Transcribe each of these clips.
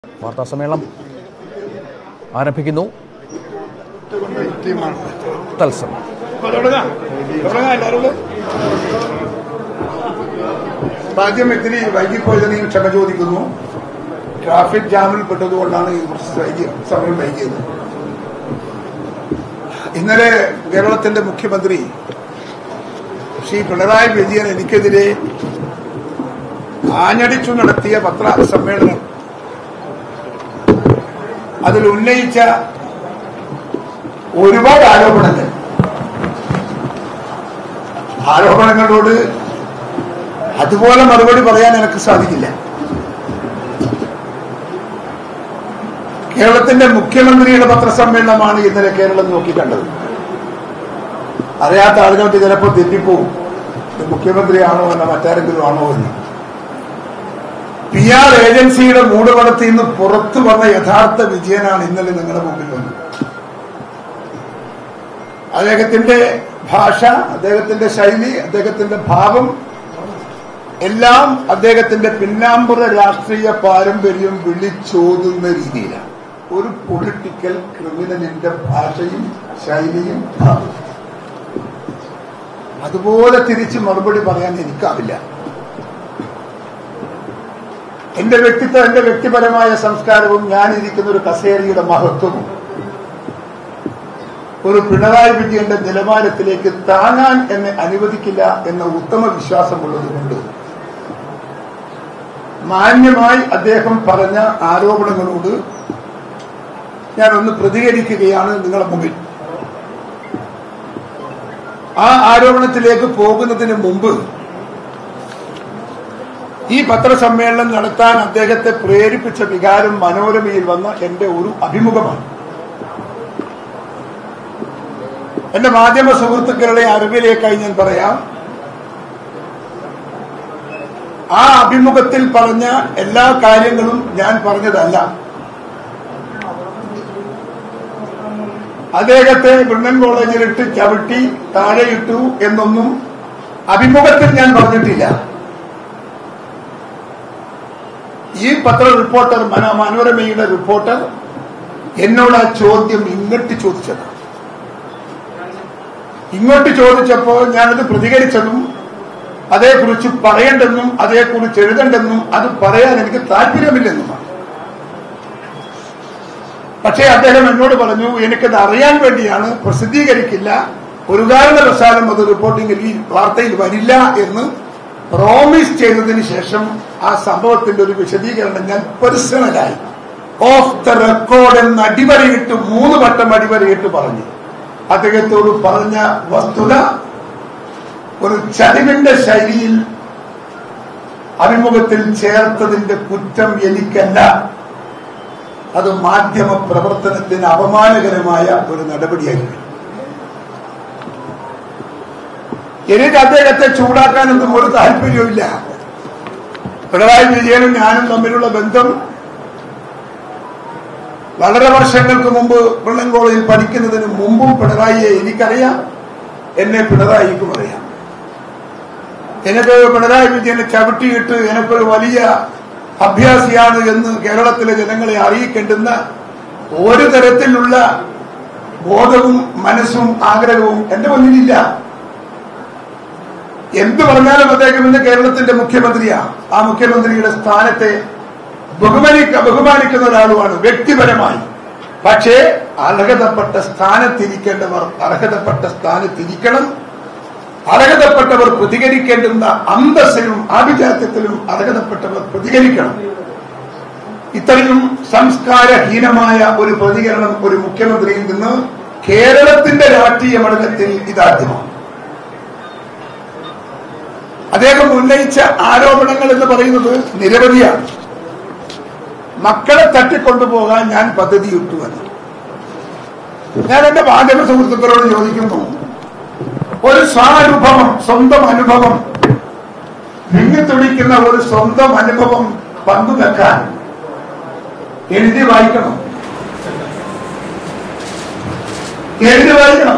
വാർത്താ സമ്മേളനം ആരംഭിക്കുന്നു തത്സമയം ആദ്യം ഇത്തിരി വൈകിപ്പോയതിന് ഞാൻ ക്ഷമ ചോദിക്കുന്നു ട്രാഫിക് ജാമിൽ പെട്ടതുകൊണ്ടാണ് ഈ കുറച്ച് വൈകി സമയം വൈകിയത് ഇന്നലെ കേരളത്തിന്റെ മുഖ്യമന്ത്രി ശ്രീ പിണറായി വിജയൻ എനിക്കെതിരെ ആഞ്ഞടിച്ചു നടത്തിയ പത്ര സമ്മേളനം അതിൽ ഉന്നയിച്ച ഒരുപാട് ആരോപണങ്ങൾ ആരോപണങ്ങളോട് അതുപോലെ മറുപടി പറയാൻ എനിക്ക് സാധിക്കില്ല കേരളത്തിന്റെ മുഖ്യമന്ത്രിയുടെ പത്രസമ്മേളനമാണ് ഇന്നലെ കേരളം നോക്കിക്കണ്ടത് അറിയാത്ത ആളുകൾക്ക് ചിലപ്പോൾ തെറ്റിപ്പോവും ഇത് മുഖ്യമന്ത്രിയാണോ എന്ന മറ്റാരെങ്കിലും ആണോ എന്ന് പി ആർ ഏജൻസിയുടെ മൂടുപടത്തിൽ നിന്ന് പുറത്തു വന്ന യഥാർത്ഥ വിജയനാണ് ഇന്നലെ നിങ്ങളുടെ മുമ്പിൽ വന്നത് അദ്ദേഹത്തിന്റെ ഭാഷ അദ്ദേഹത്തിന്റെ ശൈലി അദ്ദേഹത്തിന്റെ ഭാവം എല്ലാം അദ്ദേഹത്തിന്റെ പിന്നാമ്പുറ രാഷ്ട്രീയ പാരമ്പര്യം വിളിച്ചോതുന്ന രീതിയിലാണ് ഒരു പൊളിറ്റിക്കൽ ക്രിമിനലിന്റെ ഭാഷയും ശൈലിയും ഭാവവും അതുപോലെ തിരിച്ച് മറുപടി പറയാൻ എനിക്കാവില്ല എന്റെ വ്യക്തിത്വം എന്റെ വ്യക്തിപരമായ സംസ്കാരവും ഞാനിരിക്കുന്ന ഒരു കസേരയുടെ മഹത്വവും ഒരു പിണറായി വിജയന്റെ നിലവാരത്തിലേക്ക് താങ്ങാൻ എന്നെ അനുവദിക്കില്ല എന്ന ഉത്തമ വിശ്വാസമുള്ളതുകൊണ്ട് മാന്യമായി അദ്ദേഹം പറഞ്ഞ ആരോപണങ്ങളോട് ഞാൻ ഒന്ന് പ്രതികരിക്കുകയാണ് നിങ്ങളുടെ മുമ്പിൽ ആ ആരോപണത്തിലേക്ക് പോകുന്നതിന് മുമ്പ് ഈ പത്രസമ്മേളനം നടത്താൻ അദ്ദേഹത്തെ പ്രേരിപ്പിച്ച വികാരം മനോരമയിൽ വന്ന എന്റെ ഒരു അഭിമുഖമാണ് എന്റെ മാധ്യമ സുഹൃത്തുക്കളുടെ അറിവിലേക്കായി ഞാൻ പറയാം ആ അഭിമുഖത്തിൽ പറഞ്ഞ എല്ലാ കാര്യങ്ങളും ഞാൻ പറഞ്ഞതല്ല അദ്ദേഹത്തെ ബ്രിണ്ണൻ കോളേജിലിട്ട് ചവിട്ടി താഴെയിട്ടു എന്നൊന്നും അഭിമുഖത്തിൽ ഞാൻ പറഞ്ഞിട്ടില്ല ഈ പത്ര റിപ്പോർട്ടർ മന- മനോരമയുടെ റിപ്പോർട്ടർ എന്നോട് ആ ചോദ്യം ഇങ്ങോട്ട് ചോദിച്ചതാണ് ഇങ്ങോട്ട് ചോദിച്ചപ്പോൾ ഞാനത് പ്രതികരിച്ചതും അതേക്കുറിച്ച് പറയേണ്ടെന്നും അതേക്കുറിച്ച് എഴുതണ്ടെന്നും അത് പറയാൻ എനിക്ക് താല്പര്യമില്ലെന്നുമാണ് പക്ഷേ അദ്ദേഹം എന്നോട് പറഞ്ഞു എനിക്കത് അറിയാൻ വേണ്ടിയാണ് പ്രസിദ്ധീകരിക്കില്ല ഒരു കാരണവശാലും അത് റിപ്പോർട്ടിംഗിൽ ഈ വാർത്തയിൽ വരില്ല എന്ന് പ്രോമിസ് ചെയ്തതിന് ശേഷം ആ സംഭവത്തിന്റെ ഒരു വിശദീകരണം ഞാൻ പേഴ്സണലായി ഓഫ് ദ റെക്കോർഡ് എന്ന് അടിവരയിട്ട് മൂന്ന് വട്ടം അടിവരയിട്ട് പറഞ്ഞു അദ്ദേഹത്തോട് പറഞ്ഞ വസ്തുത ഒരു ചതിവിന്റെ ശൈലിയിൽ അഭിമുഖത്തിൽ ചേർത്തതിന്റെ കുറ്റം എനിക്കല്ല അത് മാധ്യമ പ്രവർത്തനത്തിന് അപമാനകരമായ ഒരു നടപടിയായിരുന്നു എനിക്ക് അദ്ദേഹത്തെ ചൂടാക്കാനൊന്നും ഒരു താല്പര്യവുമില്ല പിണറായി വിജയനും ഞാനും തമ്മിലുള്ള ബന്ധം വളരെ വർഷങ്ങൾക്ക് മുമ്പ് വെള്ളം കോളേജിൽ പഠിക്കുന്നതിന് മുമ്പും പിണറായിയെ എനിക്കറിയാം എന്നെ പിണറായിക്കും അറിയാം എനിക്ക് പിണറായി വിജയനെ ചവിട്ടിയിട്ട് എനിക്കൊരു വലിയ അഭ്യാസിയാണ് എന്ന് കേരളത്തിലെ ജനങ്ങളെ അറിയിക്കേണ്ടുന്ന ഒരു തരത്തിലുള്ള ബോധവും മനസ്സും ആഗ്രഹവും എന്റെ മുന്നിലില്ല എന്ത് പറഞ്ഞാലും അദ്ദേഹം ഇന്ന് കേരളത്തിന്റെ മുഖ്യമന്ത്രിയാണ് ആ മുഖ്യമന്ത്രിയുടെ സ്ഥാനത്തെ ബഹുമാനിക്ക ബഹുമാനിക്കുന്ന ഒരാളുമാണ് വ്യക്തിപരമായി പക്ഷേ അർഹതപ്പെട്ട സ്ഥാനത്തിരിക്കേണ്ടവർ അർഹതപ്പെട്ട സ്ഥാനത്തിരിക്കണം അർഹതപ്പെട്ടവർ പ്രതികരിക്കേണ്ടുന്ന അന്തസ്സിലും ആഭിജാത്യത്തിലും അർഹതപ്പെട്ടവർ പ്രതികരിക്കണം ഇത്രയും സംസ്കാരഹീനമായ ഒരു പ്രതികരണം ഒരു മുഖ്യമന്ത്രിയിൽ നിന്ന് കേരളത്തിന്റെ രാഷ്ട്രീയ മണ്ഡലത്തിൽ ഇതാദ്യമാണ് അദ്ദേഹം ഉന്നയിച്ച ആരോപണങ്ങൾ എന്ന് പറയുന്നത് നിരവധിയാണ് മക്കളെ തട്ടിക്കൊണ്ടുപോകാൻ ഞാൻ പദ്ധതിയിട്ടു എന്ന് ഞാൻ എന്റെ മാധ്യമ സുഹൃത്തുക്കളോട് ചോദിക്കുന്നു ഒരു സ്വാനുഭവം സ്വന്തം അനുഭവം വിങ്ങിത്തുടിക്കുന്ന ഒരു സ്വന്തം അനുഭവം പങ്കുവെക്കാൻ എഴുതി വായിക്കണം എഴുതി വായിക്കണം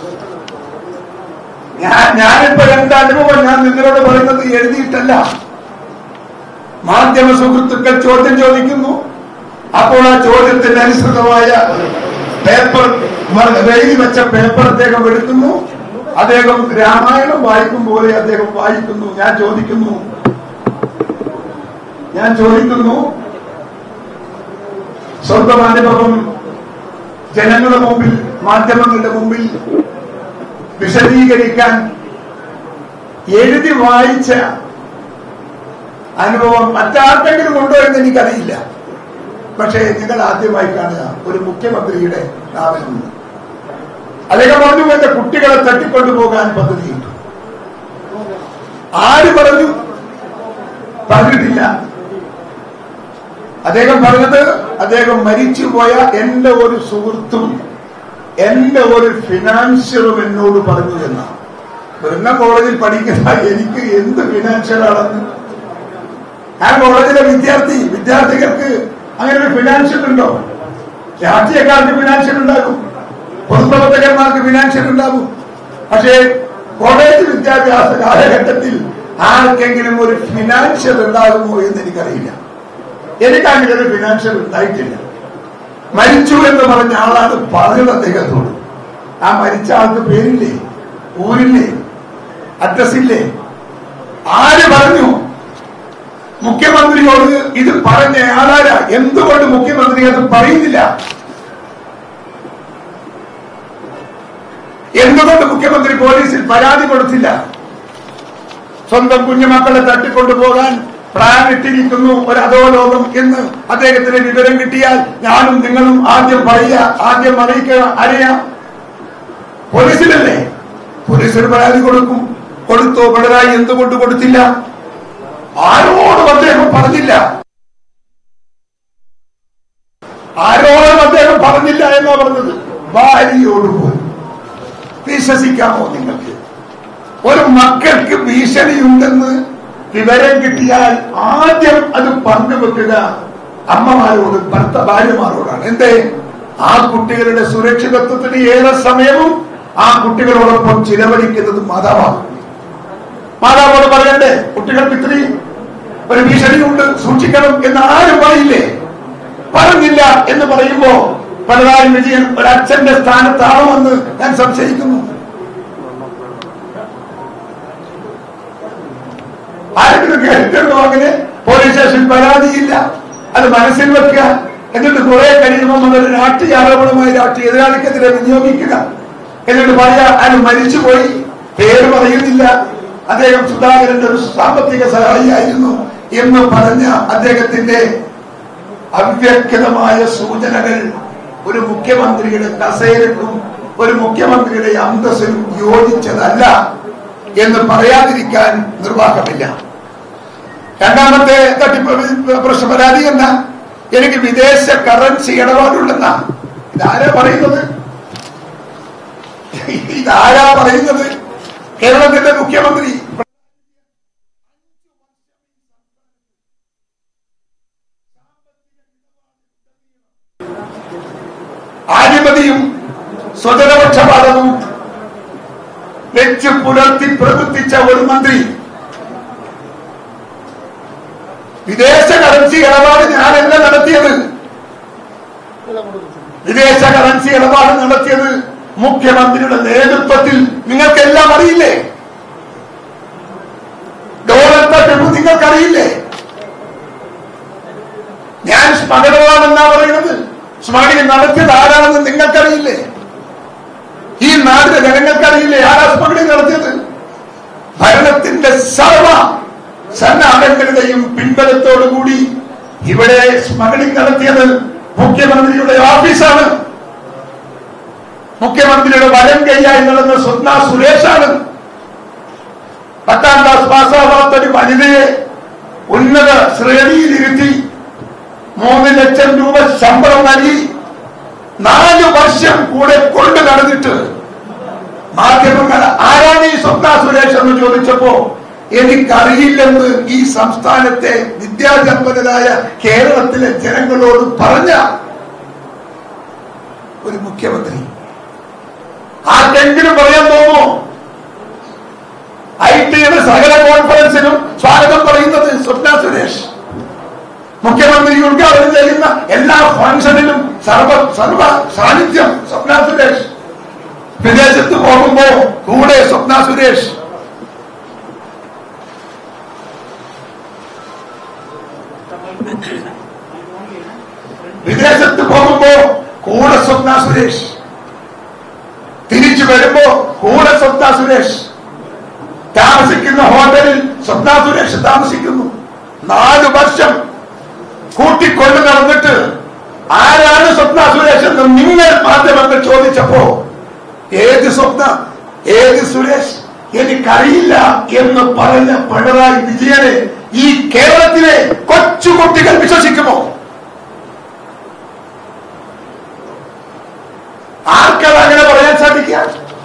ഞാൻ ഞാനിപ്പോ എന്റെ അനുഭവം ഞാൻ നിങ്ങളോട് പറയുന്നത് എഴുതിയിട്ടല്ല മാധ്യമ സുഹൃത്തുക്കൾ ചോദ്യം ചോദിക്കുന്നു അപ്പോൾ ആ ചോദ്യത്തിന് അനുസൃതമായ പേപ്പർ മ- എഴുതി വെച്ച പേപ്പർ അദ്ദേഹം എടുക്കുന്നു അദ്ദേഹം രാമായണം വായിക്കും പോലെ അദ്ദേഹം വായിക്കുന്നു ഞാൻ ചോദിക്കുന്നു ഞാൻ ചോദിക്കുന്നു സ്വന്തം അനുഭവം ജനങ്ങളുടെ മുമ്പിൽ മാധ്യമങ്ങളുടെ മുമ്പിൽ വിശദീകരിക്കാൻ എഴുതി വായിച്ച അനുഭവം മറ്റാർക്കെങ്കിലും ഉണ്ടോ എന്ന് എനിക്കറിയില്ല പക്ഷേ നിങ്ങൾ ആദ്യമായി കാണുക ഒരു മുഖ്യമന്ത്രിയുടെ നാവിൽ നിന്ന് അദ്ദേഹം പറഞ്ഞു എന്റെ കുട്ടികളെ തട്ടിക്കൊണ്ടുപോകാൻ പദ്ധതിയുണ്ട് ആര് പറഞ്ഞു പറഞ്ഞിട്ടില്ല അദ്ദേഹം പറഞ്ഞത് അദ്ദേഹം മരിച്ചുപോയ എന്റെ ഒരു സുഹൃത്തും എന്റെ ഒരു ഫിനാൻഷ്യറും എന്നോട് പറഞ്ഞു എന്നാണ് ബ്രണ്ണ കോളേജിൽ പഠിക്കുന്ന എനിക്ക് എന്ത് ഫിനാൻഷ്യലാണെന്ന് ആ കോളേജിലെ വിദ്യാർത്ഥി വിദ്യാർത്ഥികൾക്ക് അങ്ങനെ ഒരു ഫിനാൻഷ്യൽ ഉണ്ടോ രാഷ്ട്രീയക്കാർക്ക് ഫിനാൻഷ്യൽ ഉണ്ടാകും പൊതുപ്രവർത്തകന്മാർക്ക് ഫിനാൻഷ്യൽ ഉണ്ടാകും പക്ഷേ കോളേജ് വിദ്യാഭ്യാസ കാലഘട്ടത്തിൽ ആർക്കെങ്കിലും ഒരു ഫിനാൻഷ്യൽ ഉണ്ടാകുമോ എന്ന് എനിക്കറിയില്ല എനിക്കങ്ങനെ ഒരു ഫിനാൻഷ്യൽ ഉണ്ടായിട്ടില്ല മരിച്ചു എന്ന് പറഞ്ഞ ആളാണ് പറഞ്ഞത് അദ്ദേഹത്തോട് ആ മരിച്ച ആൾക്ക് പേരില്ലേ ഊരില്ലേ അഡ്രസ് ഇല്ലേ ആര് പറഞ്ഞു മുഖ്യമന്ത്രിയോട് ഇത് പറഞ്ഞ ആളാരാ എന്തുകൊണ്ട് മുഖ്യമന്ത്രി അത് പറയുന്നില്ല എന്തുകൊണ്ട് മുഖ്യമന്ത്രി പോലീസിൽ പരാതി കൊടുത്തില്ല സ്വന്തം കുഞ്ഞുമക്കളെ തട്ടിക്കൊണ്ടുപോകാൻ പ്ലാൻ ഇട്ടിരിക്കുന്നു ഒരു അധോലോകം എന്ന് അദ്ദേഹത്തിന് വിവരം കിട്ടിയാൽ ഞാനും നിങ്ങളും ആദ്യം പറയുക ആദ്യം അറിയിക്കുക അറിയാം പോലീസിലല്ലേ പോലീസിന് പരാതി കൊടുക്കും കൊടുത്തോ പിണറായി എന്തുകൊണ്ട് കൊടുത്തില്ല ആരോടും അദ്ദേഹം പറഞ്ഞില്ല ആരോടും അദ്ദേഹം പറഞ്ഞില്ല എന്നാ പറഞ്ഞത് ഭാര്യയോട് പോലും വിശ്വസിക്കാമോ നിങ്ങൾക്ക് ഒരു മക്കൾക്ക് ഭീഷണിയുണ്ടെന്ന് വിവരം കിട്ടിയാൽ ആദ്യം അത് പങ്കുവെക്കുക അമ്മമാരോട് ഭർത്ത ഭാര്യമാരോടാണ് എന്തേ ആ കുട്ടികളുടെ സുരക്ഷിതത്വത്തിന് ഏറെ സമയവും ആ കുട്ടികളോടൊപ്പം ചിലവഴിക്കുന്നത് മാതാവാണ് മാതാവോട് പറയണ്ടേ കുട്ടികൾക്ക് ഇത്രയും ഒരു ഭീഷണിയുണ്ട് സൂക്ഷിക്കണം എന്ന് ആരും പറയില്ലേ പറഞ്ഞില്ല എന്ന് പറയുമ്പോ പിണറായി വിജയൻ ഒരു അച്ഛന്റെ സ്ഥാനത്താണോ എന്ന് ഞാൻ സംശയിക്കുന്നു ആരെങ്കിലും കേട്ടിട്ടുണ്ടോ അങ്ങനെ പോലീസ് സ്റ്റേഷൻ പരാതിയില്ല അത് മനസ്സിൽ വെക്കുക എന്നിട്ട് കുറെ കഴിയുമ്പോൾ അതൊരു രാഷ്ട്രീയ ആരോപണമായി രാഷ്ട്രീയ എതിരാളിക്കെതിരെ വിനിയോഗിക്കുക എന്നിട്ട് പറയാ അയാൾ മരിച്ചുപോയി പേര് പറയുന്നില്ല അദ്ദേഹം സുധാകരന്റെ ഒരു സാമ്പത്തിക സഹായിയായിരുന്നു എന്ന് പറഞ്ഞ അദ്ദേഹത്തിന്റെ അവ്യക്തമായ സൂചനകൾ ഒരു മുഖ്യമന്ത്രിയുടെ കസേരക്കും ഒരു മുഖ്യമന്ത്രിയുടെ അന്തസ്സിനും യോജിച്ചതല്ല എന്ന് പറയാതിരിക്കാൻ നിർവാഹമില്ല രണ്ടാമത്തെ തട്ടിപ്പ് പ്രശ്ന പരാതി എന്താ എനിക്ക് വിദേശ കറൻസി ഇടപാടുണ്ടെന്ന ഇതാരാ പറയുന്നത് ഇതാരാ പറയുന്നത് കേരളത്തിന്റെ മുഖ്യമന്ത്രി ആധിപതിയും സ്വജനപക്ഷപാതവും വെച്ച് പുലർത്തി പ്രവർത്തിച്ച ഒരു മന്ത്രി വിദേശ കറൻസി ഇടപാട് ഞാനല്ല നടത്തിയത് വിദേശ കറൻസി ഇടപാട് നടത്തിയത് മുഖ്യമന്ത്രിയുടെ നേതൃത്വത്തിൽ നിങ്ങൾക്കെല്ലാം അറിയില്ലേ ഡോളർ തട്ടിപ്പ് നിങ്ങൾക്കറിയില്ലേ ഞാൻ സ്മഗളാണെന്നാ പറയുന്നത് സ്മഗളിംഗ് നടത്തിയത് ആരാണെന്ന് നിങ്ങൾക്കറിയില്ലേ ഈ നാടിന്റെ ജനങ്ങൾക്കറിയില്ലേ ആരാ സ്മഗളിംഗ് നടത്തിയത് ഭരണത്തിന്റെ സർവ സന്നാഹങ്ങളുടെയും പിൻബലത്തോടുകൂടി ഇവിടെ സ്മഗളിംഗ് നടത്തിയത് മുഖ്യമന്ത്രിയുടെ ഓഫീസാണ് മുഖ്യമന്ത്രിയുടെ വലം കൈയായി നടന്ന സ്വപ്ന സുരേഷാണ് പത്താം ക്ലാസ് പാസ്സാവാത്ത ഒരു വനിതയെ ഉന്നത ശ്രേണിയിലിരുത്തി മൂന്ന് ലക്ഷം രൂപ ശമ്പളം നൽകി നാല് വർഷം കൂടെ കൊണ്ടു നടന്നിട്ട് മാധ്യമങ്ങൾ ആരാണ് ഈ സ്വപ്ന സുരേഷ് എന്ന് ചോദിച്ചപ്പോ എനിക്കറിയില്ലെന്ന് ഈ സംസ്ഥാനത്തെ വിദ്യാസമ്പന്നരായ കേരളത്തിലെ ജനങ്ങളോട് പറഞ്ഞ ഒരു മുഖ്യമന്ത്രി ആർക്കെങ്കിലും പറയാൻ തോന്നുമോ ഐ ടിയുടെ സകല കോൺഫറൻസിനും സ്വാഗതം പറയുന്നത് സ്വപ്ന സുരേഷ് മുഖ്യമന്ത്രി ഉദ്ഘാടനം ചെയ്യുന്ന എല്ലാ സർവ സർവ സാന്നിധ്യം സ്വപ്ന സുരേഷ് വിദേശത്ത് പോകുമ്പോ കൂടെ സ്വപ്ന സുരേഷ് വിദേശത്ത് പോകുമ്പോ കൂടെ സ്വപ്ന സുരേഷ് തിരിച്ചു വരുമ്പോ കൂടെ സ്വപ്ന സുരേഷ് താമസിക്കുന്ന ഹോട്ടലിൽ സ്വപ്ന സുരേഷ് താമസിക്കുന്നു നാല് വർഷം കൂട്ടിക്കൊണ്ട് നടന്നിട്ട് ആരാണ് സ്വപ്ന സുരേഷ് എന്ന് നിങ്ങൾ മാധ്യമങ്ങൾ ചോദിച്ചപ്പോ ഏത് സ്വപ്ന ഏത് സുരേഷ് എനിക്കറിയില്ല എന്ന് പറഞ്ഞ പിണറായി വിജയനെ ഈ കേരളത്തിലെ കൊച്ചുകുട്ടികൾ വിശ്വസിക്കുമോ ആർക്കത് അങ്ങനെ പറയാൻ സാധിക്കുക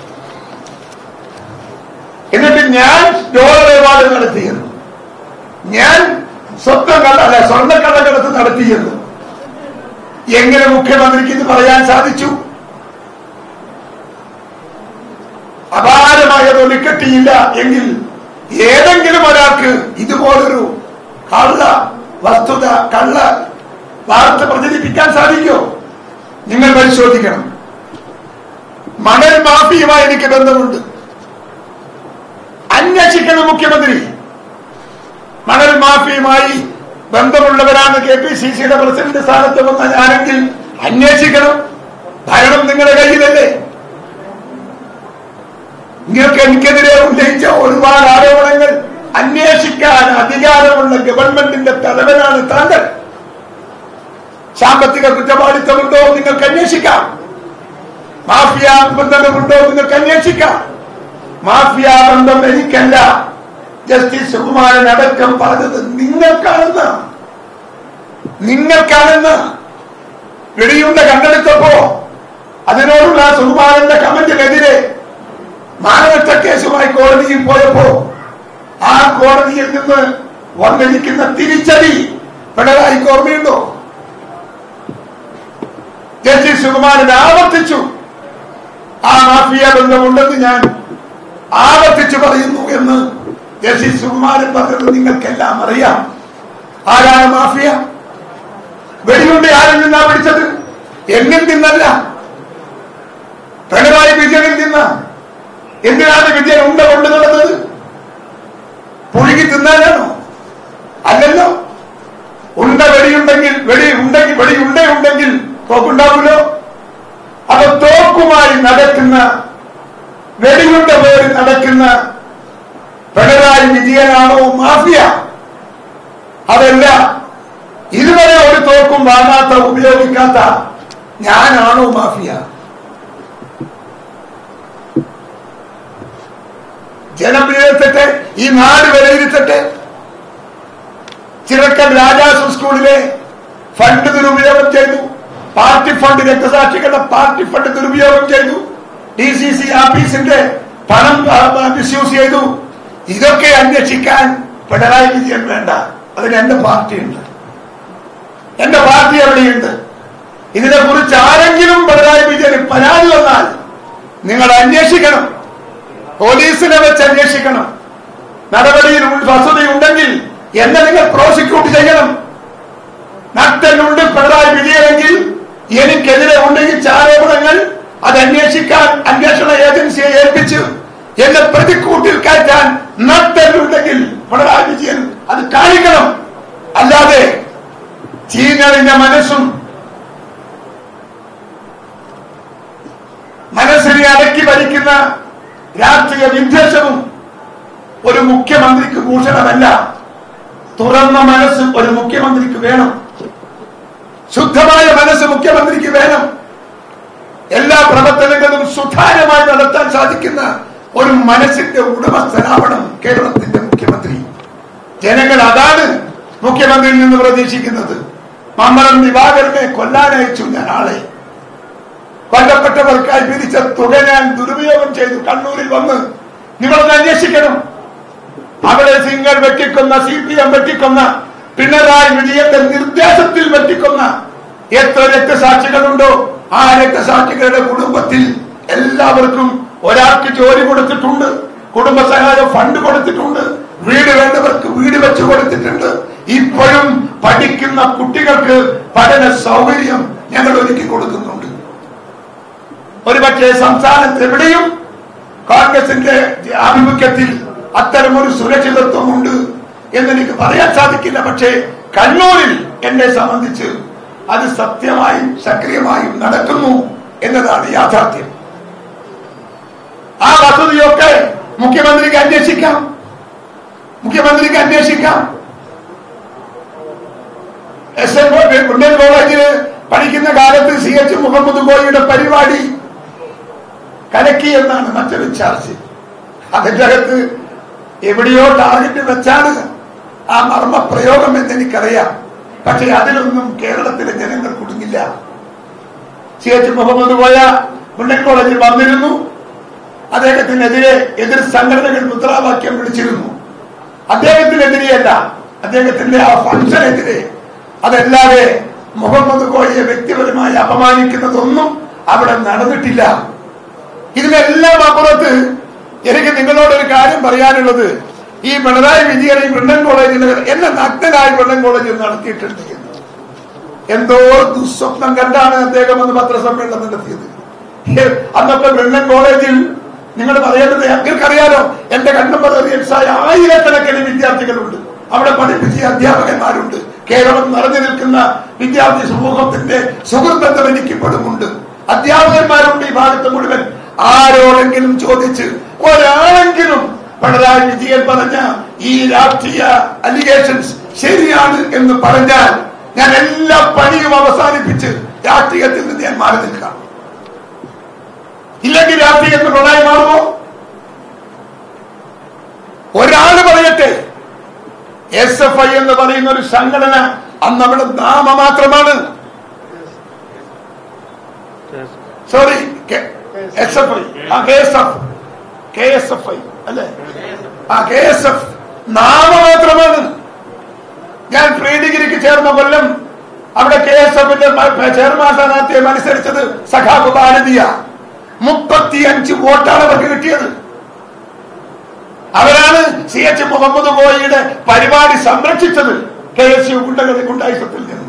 എന്നിട്ട് ഞാൻ ഡോളർ ഇടപാട് നടത്തിയെന്ന് ഞാൻ സ്വന്തം കള്ള അല്ല സ്വർണ്ണക്കള്ളക്കടത്ത് നടത്തിയെന്ന് എങ്ങനെ മുഖ്യമന്ത്രിക്ക് ഇത് പറയാൻ സാധിച്ചു അപാരമായ തൊലിക്കെട്ടിയില്ല എങ്കിൽ ഏതെങ്കിലും ഒരാൾക്ക് ഇതുപോലൊരു കള്ള വസ്തുത കള്ള വാർത്ത പ്രചരിപ്പിക്കാൻ സാധിക്കോ നിങ്ങൾ പരിശോധിക്കണം മണൽ മാഫിയുമായി എനിക്ക് ബന്ധമുണ്ട് അന്വേഷിക്കണം മുഖ്യമന്ത്രി മണൽ മാഫിയുമായി ബന്ധമുള്ളവരാണ് കെ പി സി സിയുടെ പ്രസിഡന്റ് സ്ഥാനത്ത് വന്ന ഞാനെങ്കിൽ അന്വേഷിക്കണം ഭരണം നിങ്ങളുടെ കയ്യിലല്ലേ നിങ്ങൾക്ക് എനിക്കെതിരെ ഉന്നയിച്ച ഒരുപാട് ആരോപണങ്ങൾ അന്വേഷിക്കാൻ അധികാരമുള്ള ഗവൺമെന്റിന്റെ തലവനാണ് താങ്കൾ സാമ്പത്തിക കുറ്റവാളിത്തമുണ്ടോ നിങ്ങൾക്ക് അന്വേഷിക്കാം മാഫിയ ബന്ധമുണ്ടോ നിങ്ങൾക്ക് അന്വേഷിക്കാം മാഫിയ ബന്ധം എനിക്കല്ല ജസ്റ്റിസ് സുകുമാരൻ അടക്കം പറഞ്ഞത് നിങ്ങൾക്കാണെന്ന് നിങ്ങൾക്കാണെന്ന് വെടിയുണ്ട കണ്ടെടുത്തപ്പോ അതിനോടുള്ള സുകുമാരന്റെ കമന്റിനെതിരെ മാനനഷ്ട കേസുമായി കോടതിയിൽ പോയപ്പോ ആ കോടതിയിൽ നിന്ന് വന്നിരിക്കുന്ന തിരിച്ചടി പിണറായിക്ക് ഓർമ്മയുണ്ടോ ജസ്റ്റിസ് സുകുമാരൻ ആവർത്തിച്ചു ആ മാഫിയ ബന്ധമുണ്ടെന്ന് ഞാൻ ആവർത്തിച്ചു പറയുന്നു എന്ന് ജസ്റ്റിസ് സുകുമാരൻ പറഞ്ഞത് നിങ്ങൾക്കെല്ലാം അറിയാം ആരാണ് മാഫിയ വെടിയുണ്ട ആരിൽ നിന്നാ പിടിച്ചത് എന്നിൽ നിന്നല്ല പിണറായി വിജയനിൽ നിന്ന് എന്തിനാണ് വിജയൻ ഉണ്ട കൊണ്ടു നടന്നത് പുഴുകി തിന്നാനാണോ അല്ലല്ലോ ഉണ്ട വെടിയുണ്ടെങ്കിൽ വെടി ഉണ്ടെങ്കിൽ വെടി ഉണ്ടെങ്കിൽ തോക്കുണ്ടാവുമല്ലോ അപ്പൊ തോക്കുമായി നടക്കുന്ന വെടിയുണ്ട പേര് നടക്കുന്ന പിണറായി വിജയനാണോ മാഫിയ അതല്ല ഇതുവരെ ഒരു തോക്കും വാങ്ങാത്ത ഉപയോഗിക്കാത്ത ഞാനാണോ മാഫിയ ജനം വിലയിരുത്തട്ടെ ഈ നാട് വിലയിരുത്തട്ടെ ചിറക്കൻ രാജാസ് സ്കൂളിലെ ഫണ്ട് ദുരുപയോഗം ചെയ്തു പാർട്ടി ഫണ്ട് രക്തസാക്ഷികളുടെ പാർട്ടി ഫണ്ട് ദുരുപയോഗം ചെയ്തു ഡി സി സി ആഫീസിന്റെ പണം മിസ്യൂസ് ചെയ്തു ഇതൊക്കെ അന്വേഷിക്കാൻ പിണറായി വിജയൻ വേണ്ട അതിന് എന്റെ പാർട്ടിയുണ്ട് എന്റെ പാർട്ടി എവിടെയുണ്ട് ഇതിനെ കുറിച്ച് ആരെങ്കിലും പിണറായി വിജയന് പരാതി വന്നാൽ നിങ്ങൾ അന്വേഷിക്കണം പോലീസിനെ വെച്ച് അന്വേഷിക്കണം നടപടിയിൽ വസ്തുതയുണ്ടെങ്കിൽ എന്നെ നിങ്ങൾ പ്രോസിക്യൂട്ട് ചെയ്യണം നട്ടലുണ്ട് പിണറായി വിജയനെങ്കിൽ എനിക്കെതിരെ ഉന്നയിച്ച ആരോപണങ്ങൾ അത് അന്വേഷിക്കാൻ അന്വേഷണ ഏജൻസിയെ ഏൽപ്പിച്ചു എന്നെ പ്രതിക്കൂട്ടിൽ കയറ്റാൻ നട്ടലുണ്ടെങ്കിൽ പിണറായി വിജയൻ അത് കാണിക്കണം അല്ലാതെ ചീഞ്ഞറിഞ്ഞ മനസ്സും മനസ്സിനെ അടക്കി ഭരിക്കുന്ന രാഷ്ട്രീയ വിദ്വേഷവും ഒരു മുഖ്യമന്ത്രിക്ക് ഭൂഷണമല്ല തുറന്ന മനസ്സ് ഒരു മുഖ്യമന്ത്രിക്ക് വേണം ശുദ്ധമായ മനസ്സ് മുഖ്യമന്ത്രിക്ക് വേണം എല്ലാ പ്രവർത്തനങ്ങളും സുതാര്യമായി നടത്താൻ സാധിക്കുന്ന ഒരു മനസ്സിന്റെ ഉടമസ്ഥനാവണം കേരളത്തിന്റെ മുഖ്യമന്ത്രി ജനങ്ങൾ അതാണ് മുഖ്യമന്ത്രിയിൽ നിന്ന് പ്രതീക്ഷിക്കുന്നത് മമ്മറം ദിവാകരനെ കൊല്ലാനയച്ചു ഞാൻ ആളെ കൊല്ലപ്പെട്ടവർക്കായി പിരിച്ച തുക ഞാൻ ദുരുപയോഗം ചെയ്തു കണ്ണൂരിൽ വന്ന് നിങ്ങളൊന്ന് അന്വേഷിക്കണം അവിടെ സിംഗർ വെട്ടിക്കൊന്ന സി പി എം വെട്ടിക്കൊന്ന പിണറായി വിജയന്റെ നിർദ്ദേശത്തിൽ വെട്ടിക്കൊന്ന എത്ര രക്തസാക്ഷികളുണ്ടോ ആ രക്തസാക്ഷികളുടെ കുടുംബത്തിൽ എല്ലാവർക്കും ഒരാൾക്ക് ജോലി കൊടുത്തിട്ടുണ്ട് കുടുംബസഹായ ഫണ്ട് കൊടുത്തിട്ടുണ്ട് വീട് വേണ്ടവർക്ക് വീട് വെച്ച് കൊടുത്തിട്ടുണ്ട് ഇപ്പോഴും പഠിക്കുന്ന കുട്ടികൾക്ക് പഠന സൗകര്യം ഞങ്ങൾ ഒരുക്കി കൊടുക്കുന്നുണ്ട് ഒരുപക്ഷെ സംസ്ഥാനത്ത് എവിടെയും കോൺഗ്രസിന്റെ ആഭിമുഖ്യത്തിൽ അത്തരമൊരു സുരക്ഷിതത്വമുണ്ട് എന്നെനിക്ക് പറയാൻ സാധിക്കില്ല പക്ഷേ കണ്ണൂരിൽ എന്നെ സംബന്ധിച്ച് അത് സത്യമായും സക്രിയമായും നടക്കുന്നു എന്നതാണ് യാഥാർത്ഥ്യം ആ വസ്തുതയൊക്കെ മുഖ്യമന്ത്രിക്ക് അന്വേഷിക്കാം മുഖ്യമന്ത്രിക്ക് അന്വേഷിക്കാം എസ് എൻ ഉന്നത കോളേജിൽ പഠിക്കുന്ന കാലത്ത് സി എച്ച് മുഹമ്മദ് കോയിയുടെ പരിപാടി കലക്കി എന്നാണ് മറ്റൊരു ചർച്ച അതിന്റെ അകത്ത് എവിടെയോ ടാർഗറ്റ് വെച്ചാണ് ആ മർമ്മ പ്രയോഗം എന്ന് എനിക്കറിയാം പക്ഷെ അതിലൊന്നും കേരളത്തിലെ ജനങ്ങൾ കുടുങ്ങില്ല സി എച്ച് മുഹമ്മദ് കോയ ഉന്നത കോളേജിൽ വന്നിരുന്നു അദ്ദേഹത്തിനെതിരെ എതിർ സംഘടനകൾ മുദ്രാവാക്യം വിളിച്ചിരുന്നു അദ്ദേഹത്തിനെതിരെയല്ല അദ്ദേഹത്തിന്റെ ആ ഫംഗ്ഷനെതിരെ അതല്ലാതെ മുഹമ്മദ് കോയെ വ്യക്തിപരമായി അപമാനിക്കുന്നതൊന്നും അവിടെ നടന്നിട്ടില്ല ഇതിനെല്ലാം അപ്പുറത്ത് എനിക്ക് നിങ്ങളോട് ഒരു കാര്യം പറയാനുള്ളത് ഈ പിണറായി വിജയൻ ഈ ബ്രണ്ടൻ കോളേജിൽ എന്നെ നഗ്നനായി ബ്രണ്ടൻ കോളേജിൽ നടത്തിയിട്ടുണ്ട് എന്ന്. എന്തോ ദുസ്വപ്നം കണ്ടാണ് അദ്ദേഹം അന്ന് പത്രസമ്മേളനം നടത്തിയത് ഹേ, അന്നത്തെ ബ്രണ്ടൻ കോളേജിൽ നിങ്ങൾ പറയേണ്ടത് നിങ്ങൾക്കറിയാലോ എന്റെ കണ്ണമ്പർ റിയൻസായ ആയിരക്കണക്കിന് വിദ്യാർത്ഥികളുണ്ട് അവിടെ പഠിപ്പിച്ച അധ്യാപകന്മാരുണ്ട് കേരളം നിറഞ്ഞു നിൽക്കുന്ന വിദ്യാർത്ഥി സമൂഹത്തിന്റെ സുഹൃത്തം എനിക്ക് ഇപ്പോഴുമുണ്ട് അധ്യാപകന്മാരുണ്ട് ഈ ഭാഗത്ത് മുഴുവൻ ആരോടെങ്കിലും ചോദിച്ച് ഒരാളെങ്കിലും പിണറായി വിജയൻ പറഞ്ഞ ഈ രാഷ്ട്രീയ അലിഗേഷൻസ് ശരിയാണ് എന്ന് പറഞ്ഞാൽ ഞാൻ എല്ലാ പണിയും അവസാനിപ്പിച്ച് രാഷ്ട്രീയത്തിൽ നിന്ന് ഞാൻ മാറി നിൽക്കാം ഇല്ലെങ്കിൽ രാഷ്ട്രീയത്തിൽ പിണറായി മാറുമോ ഒരാള് പറയട്ടെ എസ് എഫ് ഐ എന്ന് പറയുന്ന ഒരു സംഘടന അന്ന് അവിടെ നാമ മാത്രമാണ് സോറി എസ് എഫ് ഐ ആ K S F K S F I അല്ലെ ആ കെ എസ് എഫ് നാമ മാത്രമാണ് ഞാൻ പ്രീ ഡിഗ്രിക്ക് ചേർന്ന കൊല്ലം അവിടെ കെ എസ് എഫിന്റെ ചെയർമാൻ സ്ഥാനാർത്ഥിയെ മത്സരിച്ചത് സഖാബ് ഭാരതിയ മുപ്പത്തിയഞ്ച് വോട്ടാണ് അവർക്ക് കിട്ടിയത് അവരാണ് സി എച്ച് മുഹമ്മദ് കോയിയുടെ പരിപാടി സംരക്ഷിച്ചത് കെ എസ് യു ഗുണ്ടകളുടെ ഗുണ്ടായുസത്തിൽ നിന്ന്